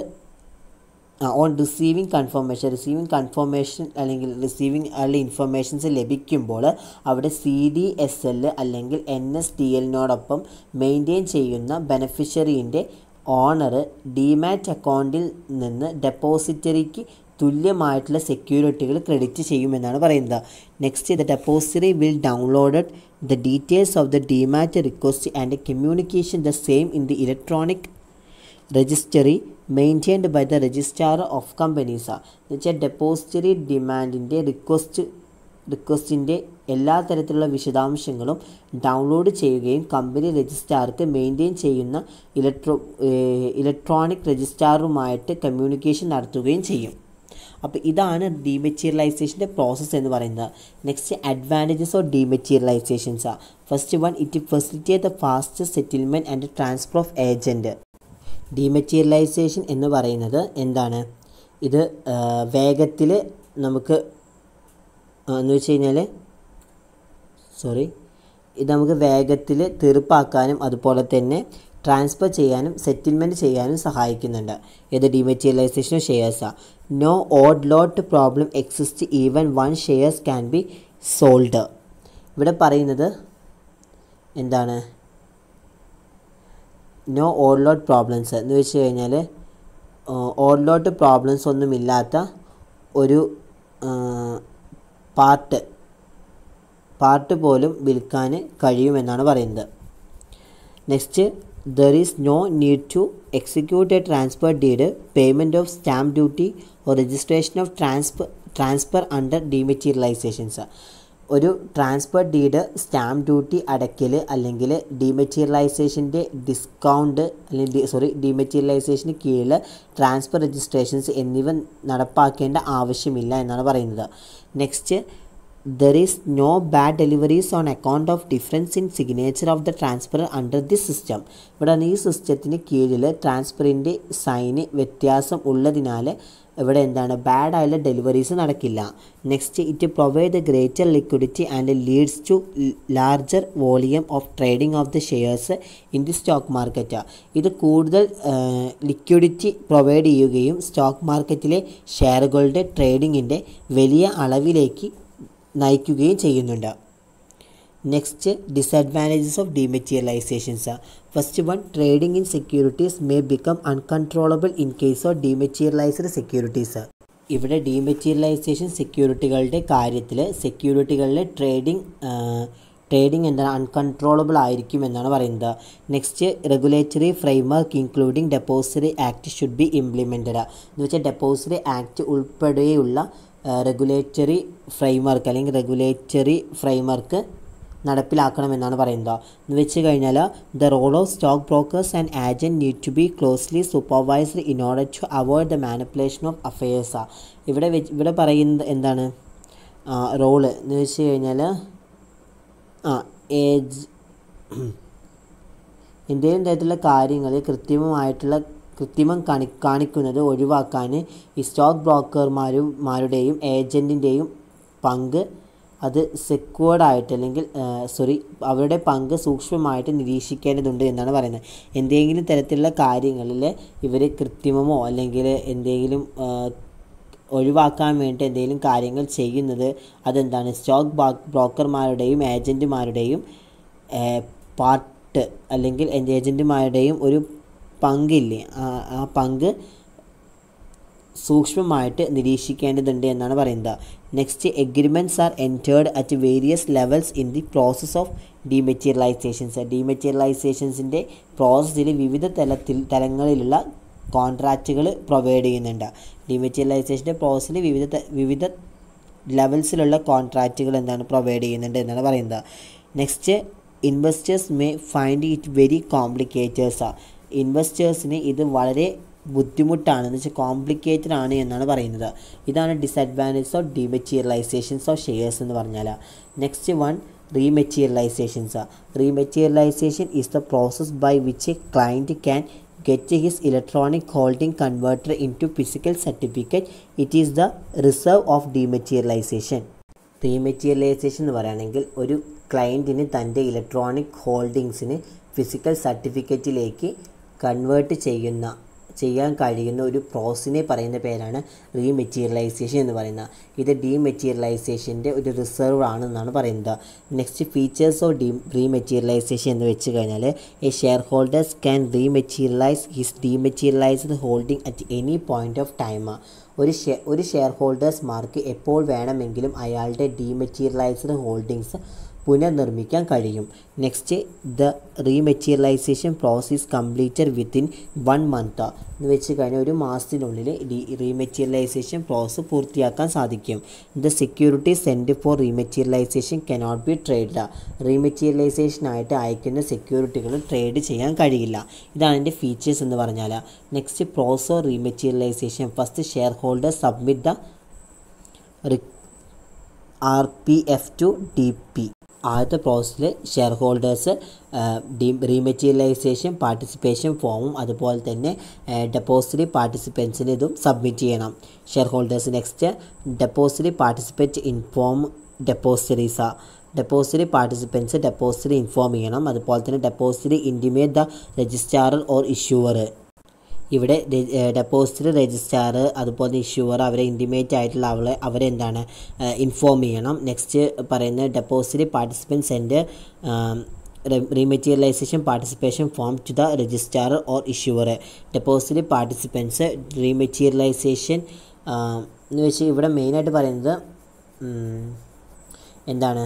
on receiving confirmation receiving confirmation അല്ലെങ്കിൽ receiving ഉള്ള ഇൻഫർമേഷൻസ് ലഭിക്കുമ്പോൾ അവിടെ സി ഡി എസ് എൽ അല്ലെങ്കിൽ എൻ എസ് ടി എല്ലിനോടൊപ്പം മെയിൻറ്റെയിൻ ചെയ്യുന്ന ബെനഫിഷ്യറീൻ്റെ ഓണർ ഡിമാറ്റ് അക്കൗണ്ടിൽ നിന്ന് ഡെപ്പോസിറ്ററിക്ക് തുല്യമായിട്ടുള്ള സെക്യൂരിറ്റികൾ ക്രെഡിറ്റ് ചെയ്യുമെന്നാണ് പറയുന്നത് next the depository will downloaded the details of the demat request and communication the same in the electronic registry maintained by the registrar of companies എന്ന് വെച്ചാൽ depository ഡിമാൻഡിൻ്റെ request റിക്വസ്റ്റിൻ്റെ എല്ലാ തരത്തിലുള്ള വിശദാംശങ്ങളും ഡൗൺലോഡ് ചെയ്യുകയും കമ്പനി രജിസ്ട്രാർക്ക് മെയിൻറ്റെയിൻ ചെയ്യുന്ന ഇലക്ട്രോ ഇലക്ട്രോണിക് രജിസ്ട്രാറുമായിട്ട് communication നടത്തുകയും ചെയ്യും അപ്പോൾ ഇതാണ് ഡീമെറ്റീരിയലൈസേഷൻ്റെ പ്രോസസ്സ് എന്ന് പറയുന്നത് next advantages of dematerialisations first one it facilitate the fast settlement and transfer of agent dematerialisation എന്ന് പറയുന്നത് എന്താണ് ഇത് വേഗത്തിൽ നമുക്ക് എന്ന് വെച്ച് കഴിഞ്ഞാൽ സോറി ഇത് നമുക്ക് വേഗത്തിൽ തീർപ്പാക്കാനും അതുപോലെ തന്നെ ട്രാൻസ്ഫർ ചെയ്യാനും സെറ്റിൽമെൻറ്റ് ചെയ്യാനും സഹായിക്കുന്നുണ്ട് ഇത് ഡിമെറ്റീരിയലൈസേഷൻ ഓഫ് ഷെയർസാണ് no odd lot problem exist even one shares can be sold ഇവിടെ പറയുന്നത് എന്താണ് നോ ഓൺലോഡ് പ്രോബ്ലംസ് എന്ന് വെച്ച് കഴിഞ്ഞാൽ ഓൺലോഡ് പ്രോബ്ലംസ് ഒന്നുമില്ലാത്ത ഒരു പാർട്ട് പാർട്ട് പോലും വിൽക്കാൻ കഴിയുമെന്നാണ് പറയുന്നത് next there is no need to execute a transfer deed payment of stamp duty or registration of transfer transfer under dematerialisations ഒരു ട്രാൻസ്ഫർ ഡീഡ് സ്റ്റാമ്പ് ഡ്യൂട്ടി അടയ്ക്കൽ അല്ലെങ്കിൽ ഡിമെറ്റീരിയലൈസേഷൻ്റെ ഡിസ്കൗണ്ട് അല്ലെങ്കിൽ സോറി ഡിമെറ്റീരിയലൈസേഷന് കീഴിൽ ട്രാൻസ്ഫർ രജിസ്ട്രേഷൻസ് എന്നിവ നടപ്പാക്കേണ്ട ആവശ്യമില്ല എന്നാണ് പറയുന്നത് next there is no bad deliveries on account of difference in signature of the transfer under this system ഇവിടെ ഈ സിസ്റ്റത്തിന് കീഴിൽ ട്രാൻസ്ഫറിൻ്റെ സൈന് വ്യത്യാസം ഉള്ളതിനാൽ ഇവിടെ എന്താണ് ബാഡ് ആയുള്ള ഡെലിവറീസ് നടക്കില്ല next it provide the greater liquidity and leads to larger volume of trading of the shares in the stock market ഇത് കൂടുതൽ ലിക്വിഡിറ്റി പ്രൊവൈഡ് ചെയ്യുകയും സ്റ്റോക്ക് മാർക്കറ്റിലെ ഷെയറുകളുടെ ട്രേഡിങ്ങിൻ്റെ വലിയ അളവിലേക്ക് നയിക്കുകയും ചെയ്യുന്നുണ്ട് next disadvantages of dematerialisations first one trading in securities may become uncontrollable in case of dematerialised securities ഇവിടെ dematerialisation സെക്യൂരിറ്റികളുടെ കാര്യത്തിൽ സെക്യൂരിറ്റികളിലെ ട്രേഡിംഗ് ട്രേഡിംഗ് എന്താണ് അൺകൺട്രോളബിൾ ആയിരിക്കും എന്നാണ് പറയുന്നത് next regulatory framework including depository act should be implemented എന്ന് വെച്ചാൽ ഡെപ്പോസിറ്ററി ആക്ട് ഉൾപ്പെടെയുള്ള റെഗുലേറ്ററി ഫ്രെയിംവർക്ക് അല്ലെങ്കിൽ റെഗുലേറ്ററി ഫ്രെയിംവർക്ക് നടപ്പിലാക്കണമെന്നാണ് പറയുന്നത് എന്ന് വെച്ച് കഴിഞ്ഞാൽ the role of stock brokers and agent need to be closely supervised in order to avoid the manipulation of affairs ഇവിടെ വെച്ച് ഇവിടെ പറയുന്നത് എന്താണ് റോള് എന്ന് വെച്ച് കഴിഞ്ഞാൽ ആ ഏജ് എന്തെങ്കിലും തരത്തിലുള്ള കാര്യങ്ങൾ കൃത്രിമമായിട്ടുള്ള കൃത്രിമം കാണി കാണിക്കുന്നത് ഒഴിവാക്കാൻ ഈ സ്റ്റോക്ക് ബ്രോക്കർമാരും മാരുടെയും ഏജൻറ്റിൻ്റെയും പങ്ക് അത് സെക്വേർഡ് ആയിട്ട് അല്ലെങ്കിൽ സോറി അവരുടെ പങ്ക് സൂക്ഷ്മമായിട്ട് നിരീക്ഷിക്കേണ്ടതുണ്ട് എന്നാണ് പറയുന്നത് എന്തെങ്കിലും തരത്തിലുള്ള കാര്യങ്ങളിൽ ഇവർ കൃത്രിമമോ അല്ലെങ്കിൽ എന്തെങ്കിലും ഒഴിവാക്കാൻ വേണ്ടി എന്തെങ്കിലും കാര്യങ്ങൾ ചെയ്യുന്നത് അതെന്താണ് സ്റ്റോക്ക് ബ്രോക്കർമാരുടെയും ഏജൻറ്റുമാരുടെയും പാർട്ട് അല്ലെങ്കിൽ ഏജൻറ്റുമാരുടെയും ഒരു പങ്കില്ലേ ആ പങ്ക് സൂക്ഷ്മമായിട്ട് നിരീക്ഷിക്കേണ്ടതുണ്ട് എന്നാണ് പറയുന്നത് next agreements are entered at various levels in the process of dematerialisations ഡിമെറ്റീരിയലൈസേഷൻസിൻ്റെ പ്രോസസ്സിൽ വിവിധ തലത്തിൽ തലങ്ങളിലുള്ള കോൺട്രാക്റ്റുകൾ പ്രൊവൈഡ് ചെയ്യുന്നുണ്ട് ഡിമെറ്റീരിയലൈസേഷൻ്റെ പ്രോസസ്സിൽ വിവിധ വിവിധ ലെവൽസിലുള്ള കോൺട്രാക്റ്റുകൾ എന്താണ് പ്രൊവൈഡ് ചെയ്യുന്നുണ്ട് എന്നാണ് പറയുന്നത് next investors may find it very complicators ഇൻവെസ്റ്റേഴ്സിന് ഇത് വളരെ ബുദ്ധിമുട്ടാണ് എന്ന് വെച്ചാൽ കോംപ്ലിക്കേറ്റഡ് ആണ് എന്നാണ് പറയുന്നത് ഇതാണ് disadvantage of dematerialisations of shares എന്ന് പറഞ്ഞാൽ next one rematerialisations rematerialisation is the process by which a client can get his electronic holding converter in to physical certificate it is the reserve of dematerialisation rematerialisation എന്ന് പറയുകയാണെങ്കിൽ ഒരു ക്ലയൻറ്റിന് തൻ്റെ electronic ഹോൾഡിങ്സിന് physical സർട്ടിഫിക്കറ്റിലേക്ക് convert ചെയ്യുന്ന ചെയ്യാൻ കഴിയുന്ന ഒരു പ്രോസസ്സിനെ പറയുന്ന പേരാണ് റീമെറ്റീരിയലൈസേഷൻ എന്ന് പറയുന്നത് ഇത് ഡീമെറ്റീരിയലൈസേഷൻ്റെ ഒരു റിസർവ് ആണെന്നാണ് പറയുന്നത് നെക്സ്റ്റ് ഫീച്ചേഴ്സ് ഓഫ് ഡീ റീമെറ്റീരിയലൈസേഷൻ എന്ന് വെച്ച് കഴിഞ്ഞാൽ a share holders can rematerialise his dematerialised holding at any point of time ഒരു ഷെ ഒരു ഷെയർ ഹോൾഡേഴ്സ്മാർക്ക് എപ്പോൾ വേണമെങ്കിലും അയാളുടെ ഡീമെറ്റീരിയലൈസ്ഡ് ഹോൾഡിങ്സ് പുനർനിർമ്മിക്കാൻ കഴിയും next the rematerialisation process completed within one month എന്ന് വെച്ച് കഴിഞ്ഞാൽ ഒരു മാസത്തിനുള്ളിൽ ഡി റീമെറ്റീരിയലൈസേഷൻ പ്രോസസ് പൂർത്തിയാക്കാൻ സാധിക്കും the security send for rematerialisation cannot be trade റീമെറ്റീരിയലൈസേഷനായിട്ട് അയക്കുന്ന സെക്യൂരിറ്റികൾ ട്രേഡ് ചെയ്യാൻ കഴിയില്ല ഇതാണ് എൻ്റെ ഫീച്ചേഴ്സ് എന്ന് പറഞ്ഞാൽ next process rematerialisation first share holder submit the R P F to D P ആദ്യത്തെ പ്രോസസ്സിൽ share holders D rematerialisation participation ഫോമും അതുപോലെ തന്നെ ഡെപ്പോസിറ്ററി പാർട്ടിസിപ്പൻസിന് ഇതും സബ്മിറ്റ് ചെയ്യണം share holders next depository participate inform depositories depository participants depository inform ചെയ്യണം അതുപോലെ തന്നെ depository intimate the registrar or issuer ഇവിടെ ഡെപ്പോസിറ്റ് രജിസ്ട്രാർ അതുപോലെ ഇഷ്യൂവർ അവരെ ഇൻറ്റിമേറ്റ് ആയിട്ടുള്ള അവളെ അവരെന്താണ് ഇൻഫോം ചെയ്യണം നെക്സ്റ്റ് പറയുന്നത് deposit participant send rematerialisation participation form to the registrar or issuer deposit participants rematerialisation എന്ന് വെച്ച് ഇവിടെ മെയിനായിട്ട് പറയുന്നത് എന്താണ്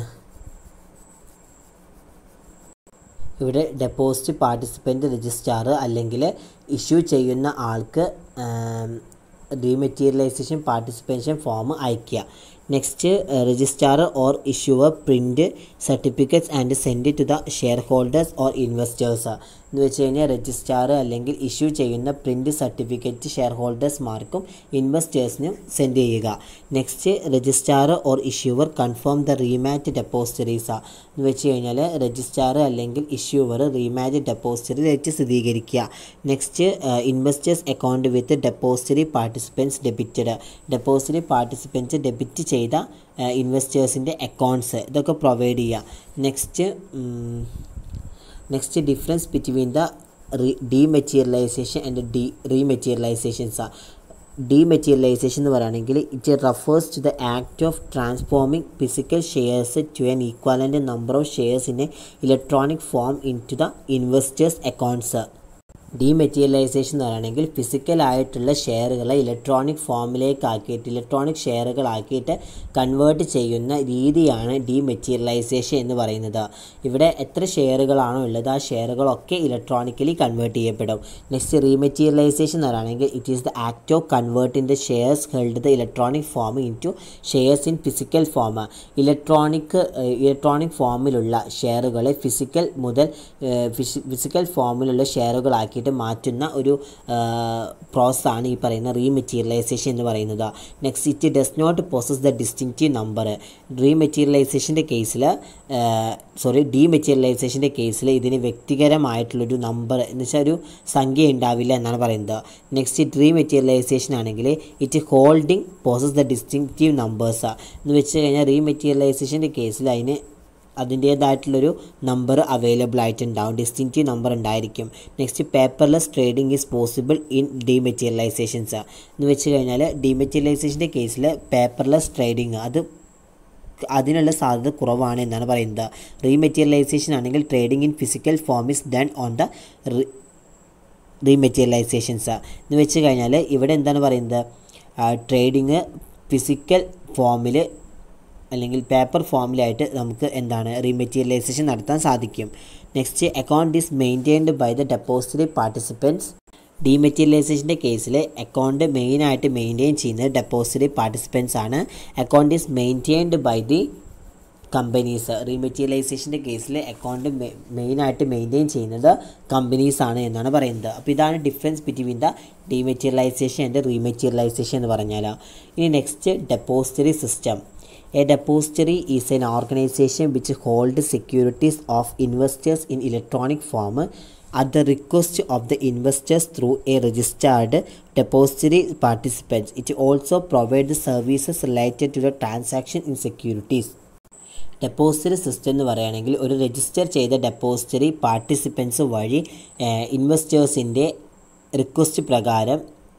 ഇവിടെ ഡെപ്പോസിറ്റ് പാർട്ടിസിപ്പൻ്റ് രജിസ്ട്രാർ അല്ലെങ്കിൽ ഇഷ്യൂ ചെയ്യുന്ന ആൾക്ക് ഡീമെറ്റീരിയലൈസേഷൻ പാർട്ടിസിപ്പേഷൻ ഫോം അയയ്ക്കുക next registrar or issuer print certificates and send to the share holders or investors എന്ന് വെച്ച് കഴിഞ്ഞാൽ രജിസ്ട്രാർ അല്ലെങ്കിൽ ഇഷ്യൂ ചെയ്യുന്ന പ്രിൻറ്റ് സർട്ടിഫിക്കറ്റ് ഷെയർ ഹോൾഡേഴ്സ്മാർക്കും ഇൻവെസ്റ്റേഴ്സിനും സെൻഡ് ചെയ്യുക next registrar or issuer confirm the remat depositories എന്ന് വെച്ച് കഴിഞ്ഞാൽ രജിസ്ട്രാർ അല്ലെങ്കിൽ ഇഷ്യൂവർ റീമാറ്റ് ഡെപ്പോസിറ്ററി വെച്ച് സ്ഥിരീകരിക്കുക next investors account with depository participants debited depository participants debit ചെയ്ത ഇൻവെസ്റ്റേഴ്സിൻ്റെ അക്കൗണ്ട്സ് ഇതൊക്കെ പ്രൊവൈഡ് ചെയ്യുക next next difference between the re dematerialisation and D rematerialisations dematerialisation എന്ന് പറയുകയാണെങ്കിൽ it refers to the act of transforming physical shares to an equivalent number of shares in a electronic form in to the investors accounts dematerialisation എന്ന് പറയുകയാണെങ്കിൽ ഫിസിക്കലായിട്ടുള്ള ഷെയറുകളെ electronic ഫോമിലേക്ക് ആക്കിയിട്ട് electronic ഷെയറുകളാക്കിയിട്ട് convert ചെയ്യുന്ന രീതിയാണ് dematerialisation എന്ന് പറയുന്നത് ഇവിടെ എത്ര ഷെയറുകളാണോ ഉള്ളത് ആ ഷെയറുകളൊക്കെ ഇലക്ട്രോണിക്കലി കൺവേർട്ട് ചെയ്യപ്പെടും നെക്സ്റ്റ് റീമെറ്റീരിയലൈസേഷൻ എന്ന് പറയുകയാണെങ്കിൽ it is the act of converting the shares held the electronic form in to shares in physical form electronic electronic ഫോമിലുള്ള ഷെയറുകളെ ഫിസിക്കൽ മുതൽ ഫിസിക്കൽ ഫോമിലുള്ള ഷെയറുകളാക്കിയിട്ട് മാറ്റുന്ന ഒരു പ്രോസസ്സാണ് ഈ പറയുന്ന റീമെറ്റീരിയലൈസേഷൻ എന്ന് പറയുന്നത് next it does not possess the distinctive number റീമെറ്റീരിയലൈസേഷൻ്റെ കേസിൽ സോറി ഡീമെറ്റീരിയലൈസേഷൻ്റെ കേസിൽ ഇതിന് വ്യക്തിപരമായിട്ടുള്ളൊരു നമ്പർ എന്ന് വെച്ചാൽ ഒരു സംഖ്യ ഉണ്ടാവില്ല എന്നാണ് പറയുന്നത് നെക്സ്റ്റ് റീമെറ്റീരിയലൈസേഷൻ ആണെങ്കിൽ it holding possess the distinctive numbers എന്ന് വെച്ച് കഴിഞ്ഞാൽ റീമെറ്റീരിയലൈസേഷൻ്റെ കേസിൽ അതിന് അതിൻ്റേതായിട്ടുള്ളൊരു നമ്പർ അവൈലബിൾ ആയിട്ടുണ്ടാവും ഡിസ്റ്റിങ്റ്റീവ് നമ്പർ ഉണ്ടായിരിക്കും next paperless trading is possible in dematerialisations എന്ന് വെച്ച് കഴിഞ്ഞാൽ ഡീമെറ്റീരിയലൈസേഷൻ്റെ കേസിൽ പേപ്പർലെസ് ട്രേഡിംഗ് അത് അതിനുള്ള സാധ്യത കുറവാണ് എന്നാണ് പറയുന്നത് റീമെറ്റീരിയലൈസേഷൻ ആണെങ്കിൽ trading in physical form is done on the rematerialisations എന്ന് വെച്ച് കഴിഞ്ഞാൽ ഇവിടെ എന്താണ് പറയുന്നത് ട്രേഡിങ് ഫിസിക്കൽ ഫോമിൽ അല്ലെങ്കിൽ പേപ്പർ ഫോമിലായിട്ട് നമുക്ക് എന്താണ് റീമെറ്റീരിയലൈസേഷൻ നടത്താൻ സാധിക്കും next account is maintained by the depository participants ഡീമെറ്റീരിയലൈസേഷൻ്റെ കേസിൽ അക്കൗണ്ട് മെയിനായിട്ട് മെയിൻറ്റെയിൻ ചെയ്യുന്നത് ഡെപ്പോസിറ്ററി പാർട്ടിസിപ്പൻസ് ആണ് account is maintained by the companies റീമെറ്റീരിയലൈസേഷൻ്റെ കേസിൽ അക്കൗണ്ട് മെയിനായിട്ട് മെയിൻറ്റെയിൻ ചെയ്യുന്നത് കമ്പനീസ് ആണ് എന്നാണ് പറയുന്നത് അപ്പോൾ ഇതാണ് difference between the dematerialisation and rematerialisation എന്ന് പറഞ്ഞാൽ ഇനി next depository system A depository is an organization which holds securities of investors in electronic form at the request of the investors through a registered depository participants. It also provides services related to the transaction in securities. Depository system എന്ന് പറയുകയാണെങ്കിൽ ഒരു register ചെയ്ത depository participants വഴി ഇൻവെസ്റ്റേഴ്സിൻ്റെ request പ്രകാരം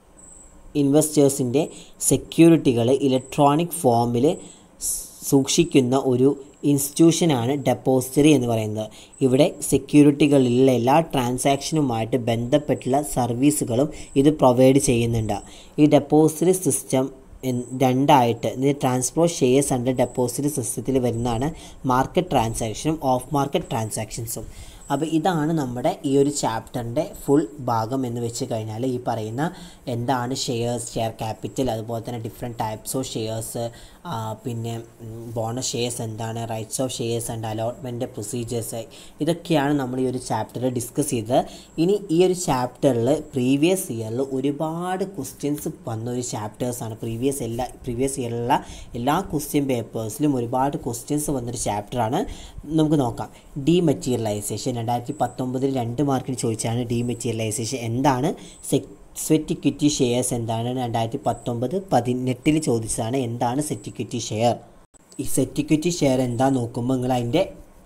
ഇൻവെസ്റ്റേഴ്സിൻ്റെ സെക്യൂരിറ്റികൾ electronic ഫോമിൽ സൂക്ഷിക്കുന്ന ഒരു ഇൻസ്റ്റിറ്റ്യൂഷനാണ് depository എന്ന് പറയുന്നത് ഇവിടെ സെക്യൂരിറ്റികളിലുള്ള എല്ലാ ട്രാൻസാക്ഷനുമായിട്ട് ബന്ധപ്പെട്ടുള്ള സർവീസുകളും ഇത് പ്രൊവൈഡ് ചെയ്യുന്നുണ്ട് ഈ ഡെപ്പോസിറ്ററി സിസ്റ്റം രണ്ടായിട്ട് ട്രാൻസ്ഫർ ഷെയർസ് അണ്ടർ ഡെപ്പോസിറ്റ് സിസ്റ്റത്തിൽ വരുന്നതാണ് മാർക്കറ്റ് ട്രാൻസാക്ഷനും ഓഫ് മാർക്കറ്റ് ട്രാൻസാക്ഷൻസും അപ്പോൾ ഇതാണ് നമ്മുടെ ഈ ഒരു ചാപ്റ്ററിൻ്റെ ഫുൾ ഭാഗം എന്ന് വെച്ച് കഴിഞ്ഞാൽ ഈ പറയുന്ന എന്താണ് ഷെയർസ് ഷെയർ ക്യാപിറ്റൽ അതുപോലെ തന്നെ ഡിഫറെൻറ്റ് ടൈപ്സ് ഓഫ് ഷെയർസ് പിന്നെ ബോണസ് ഷെയർസ് എന്താണ് rights of shares and allotment procedures ഇതൊക്കെയാണ് നമ്മൾ ഈ ഒരു ചാപ്റ്ററിൽ ഡിസ്കസ് ചെയ്തത് ഇനി ഈ ഒരു ചാപ്റ്ററിൽ പ്രീവിയസ് ഇയറിൽ ഒരുപാട് ക്വസ്റ്റ്യൻസ് വന്ന ഒരു ചാപ്റ്റേഴ്സാണ് പ്രീവിയസ് എല്ലാ പ്രീവിയസ് ഇയറിലുള്ള എല്ലാ ക്വസ്റ്റ്യൻ പേപ്പേഴ്സിലും ഒരുപാട് ക്വസ്റ്റ്യൻസ് വന്നൊരു ചാപ്റ്ററാണ് നമുക്ക് നോക്കാം ഡീമെറ്റീരിയലൈസേഷൻ രണ്ടായിരത്തി പത്തൊമ്പതിൽ രണ്ട് മാർക്കിന് ചോദിച്ചാണ് ഡീമെറ്റീരിയലൈസേഷൻ എന്താണ് സെക് സ്വെറ്റ് ഇക്വിറ്റി ഷെയർസ് എന്താണ് രണ്ടായിരത്തി പത്തൊമ്പത് പതിനെട്ടിൽ ചോദിച്ചതാണ് എന്താണ് സെറ്റ് ഇക്വിറ്റി ഷെയർ ഈ സെറ്റ് ഇക്വിറ്റി ഷെയർ എന്താ നോക്കുമ്പോൾ നിങ്ങൾ അതിൻ്റെ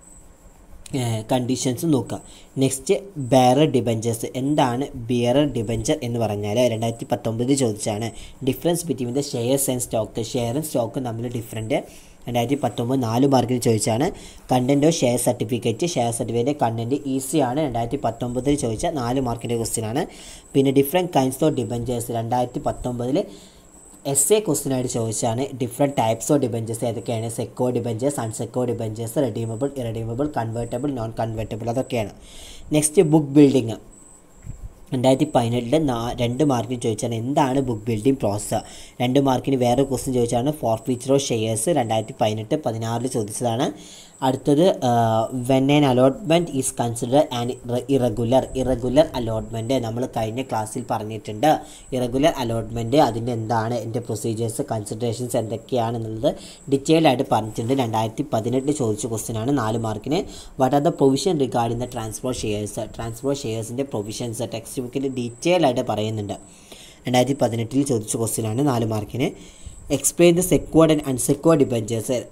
കണ്ടീഷൻസ് നോക്കുക നെക്സ്റ്റ് ബെയറർ ഡിബഞ്ചേഴ്സ് എന്താണ് ബിയറർ ഡിബഞ്ചർ എന്ന് പറഞ്ഞാൽ രണ്ടായിരത്തി പത്തൊമ്പതിൽ ചോദിച്ചാണ് difference between the shares and stock ഷെയറും സ്റ്റോക്കും തമ്മിൽ ഡിഫറൻറ്റ് രണ്ടായിരത്തി പത്തൊമ്പത് നാല് മാർക്കിൽ ചോദിച്ചാണ് content of share certificate share certificate content ഈസിയാണ് രണ്ടായിരത്തി പത്തൊമ്പതിൽ ചോദിച്ച നാല് മാർക്കിൻ്റെ ക്വസ്റ്റ്യൻ ആണ് പിന്നെ ഡിഫറെൻറ്റ് കൈൻഡ്സ് ഓഫ് ഡിബഞ്ചേഴ്സ് രണ്ടായിരത്തി പത്തൊമ്പതിൽ എസ് എ ക്വസ്റ്റ്യൻ ആയിട്ട് ചോദിച്ചാണ് ഡിഫറെൻറ്റ് ടൈപ്സ് ഓഫ് ഡിബഞ്ചേഴ്സ് ഏതൊക്കെയാണ് secured debentures unsecured debentures redeemable irredeemable convertible non convertible അതൊക്കെയാണ് നെക്സ്റ്റ് ബുക്ക് ബിൽഡിങ് രണ്ടായിരത്തി പതിനെട്ടിൽ നാ രണ്ട് മാർക്കിന് ചോദിച്ചാണ് എന്താണ് ബുക്ക് ബിൽഡിംഗ് പ്രോസസ്സ് രണ്ട് മാർക്കിന് വേറെ ക്വസ്റ്റ്യൻ ചോദിച്ചാണ് ഫോർ ഫീച്ചർ ഓഫ് ഷെയർസ് രണ്ടായിരത്തി പതിനെട്ട് പതിനാറിൽ ചോദിച്ചതാണ് അടുത്തത് when an allotment is consider an irregular irregular allotment നമ്മൾ കഴിഞ്ഞ ക്ലാസ്സിൽ പറഞ്ഞിട്ടുണ്ട് ഇറഗുലർ അലോട്ട്മെൻറ്റ് അതിൻ്റെ എന്താണ് എൻ്റെ പ്രൊസീജിയേഴ്സ് കൺസിഡറേഷൻസ് എന്തൊക്കെയാണെന്നുള്ളത് ഡീറ്റെയിൽഡ് ആയിട്ട് പറഞ്ഞിട്ടുണ്ട് രണ്ടായിരത്തി പതിനെട്ടിൽ ചോദിച്ച ക്വസ്റ്റ്യനാണ് നാല് മാർക്കിന് what are the provision regarding the transfer shares transfer ഷെയർസിൻ്റെ പ്രൊവിഷൻസ് ടെക്സ്റ്റ് ബുക്കിൽ ഡീറ്റെയിൽ ആയിട്ട് പറയുന്നുണ്ട് രണ്ടായിരത്തി പതിനെട്ടിൽ ചോദിച്ച ക്വസ്റ്റ്യനാണ് നാല് മാർക്കിന് explain the secured and unsecured debentures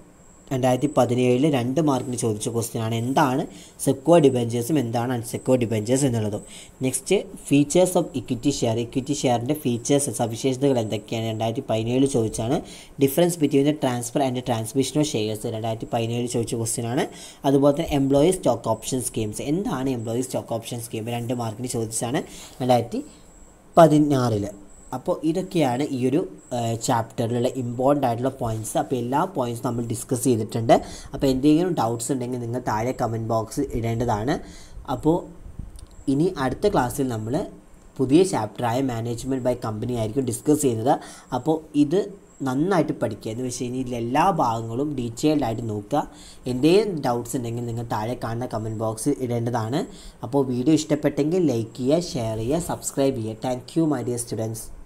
രണ്ടായിരത്തി പതിനേഴിൽ രണ്ട് മാർക്കിന് ചോദിച്ച ക്വസ്റ്റ്യൻ ആണ് എന്താണ് സെക്യൂർ ഡിബഞ്ചേഴ്സും എന്താണ് അൺസെക്യൂർ ഡിബഞ്ചേഴ്സ് എന്നുള്ളതും next features of equity share equity ഷെയറിൻ്റെ ഫീച്ചേഴ്സ് സവിശേഷതകൾ എന്തൊക്കെയാണ് രണ്ടായിരത്തി പതിനേഴിൽ ചോദിച്ചാണ് difference between the transfer and transmission of shares രണ്ടായിരത്തി പതിനേഴിൽ ചോദിച്ച ക്വസ്റ്റ്യൻ ആണ് അതുപോലെ തന്നെ എംപ്ലോയി സ്റ്റോക്ക് ഓപ്ഷൻ സ്കീംസ് എന്താണ് എംപ്ലോയി സ്റ്റോക്ക് ഓപ്ഷൻ സ്കീം രണ്ട് മാർക്കിന് ചോദിച്ചാണ് രണ്ടായിരത്തി പതിനാറിൽ അപ്പോൾ ഇതൊക്കെയാണ് ഈ ഒരു ചാപ്റ്ററിലുള്ള ഇമ്പോർട്ടൻ്റ് ആയിട്ടുള്ള പോയിൻറ്റ്സ് അപ്പോൾ എല്ലാ പോയിൻറ്റ്സും നമ്മൾ ഡിസ്കസ് ചെയ്തിട്ടുണ്ട് അപ്പോൾ എന്തെങ്കിലും ഡൗട്ട്സ് ഉണ്ടെങ്കിൽ നിങ്ങൾ താഴെ കമൻറ്റ് ബോക്സ് ഇടേണ്ടതാണ് അപ്പോൾ ഇനി അടുത്ത ക്ലാസ്സിൽ നമ്മൾ പുതിയ ചാപ്റ്ററായ മാനേജ്മെൻറ്റ് ബൈ കമ്പനി ആയിരിക്കും ഡിസ്കസ് ചെയ്യുന്നത് അപ്പോൾ ഇത് നന്നായിട്ട് പഠിക്കുക എന്ന് വെച്ച് കഴിഞ്ഞാൽ ഇതിലെ എല്ലാ ഭാഗങ്ങളും ഡീറ്റെയിൽഡ് ആയിട്ട് നോക്കുക എന്തെങ്കിലും ഡൗട്ട്സ് ഉണ്ടെങ്കിൽ നിങ്ങൾ താഴെ കാണുന്ന കമൻറ്റ് ബോക്സിൽ ഇടേണ്ടതാണ് അപ്പോൾ വീഡിയോ ഇഷ്ടപ്പെട്ടെങ്കിൽ ലൈക്ക് ചെയ്യുക ഷെയർ ചെയ്യുക സബ്സ്ക്രൈബ് ചെയ്യുക thank you my dear students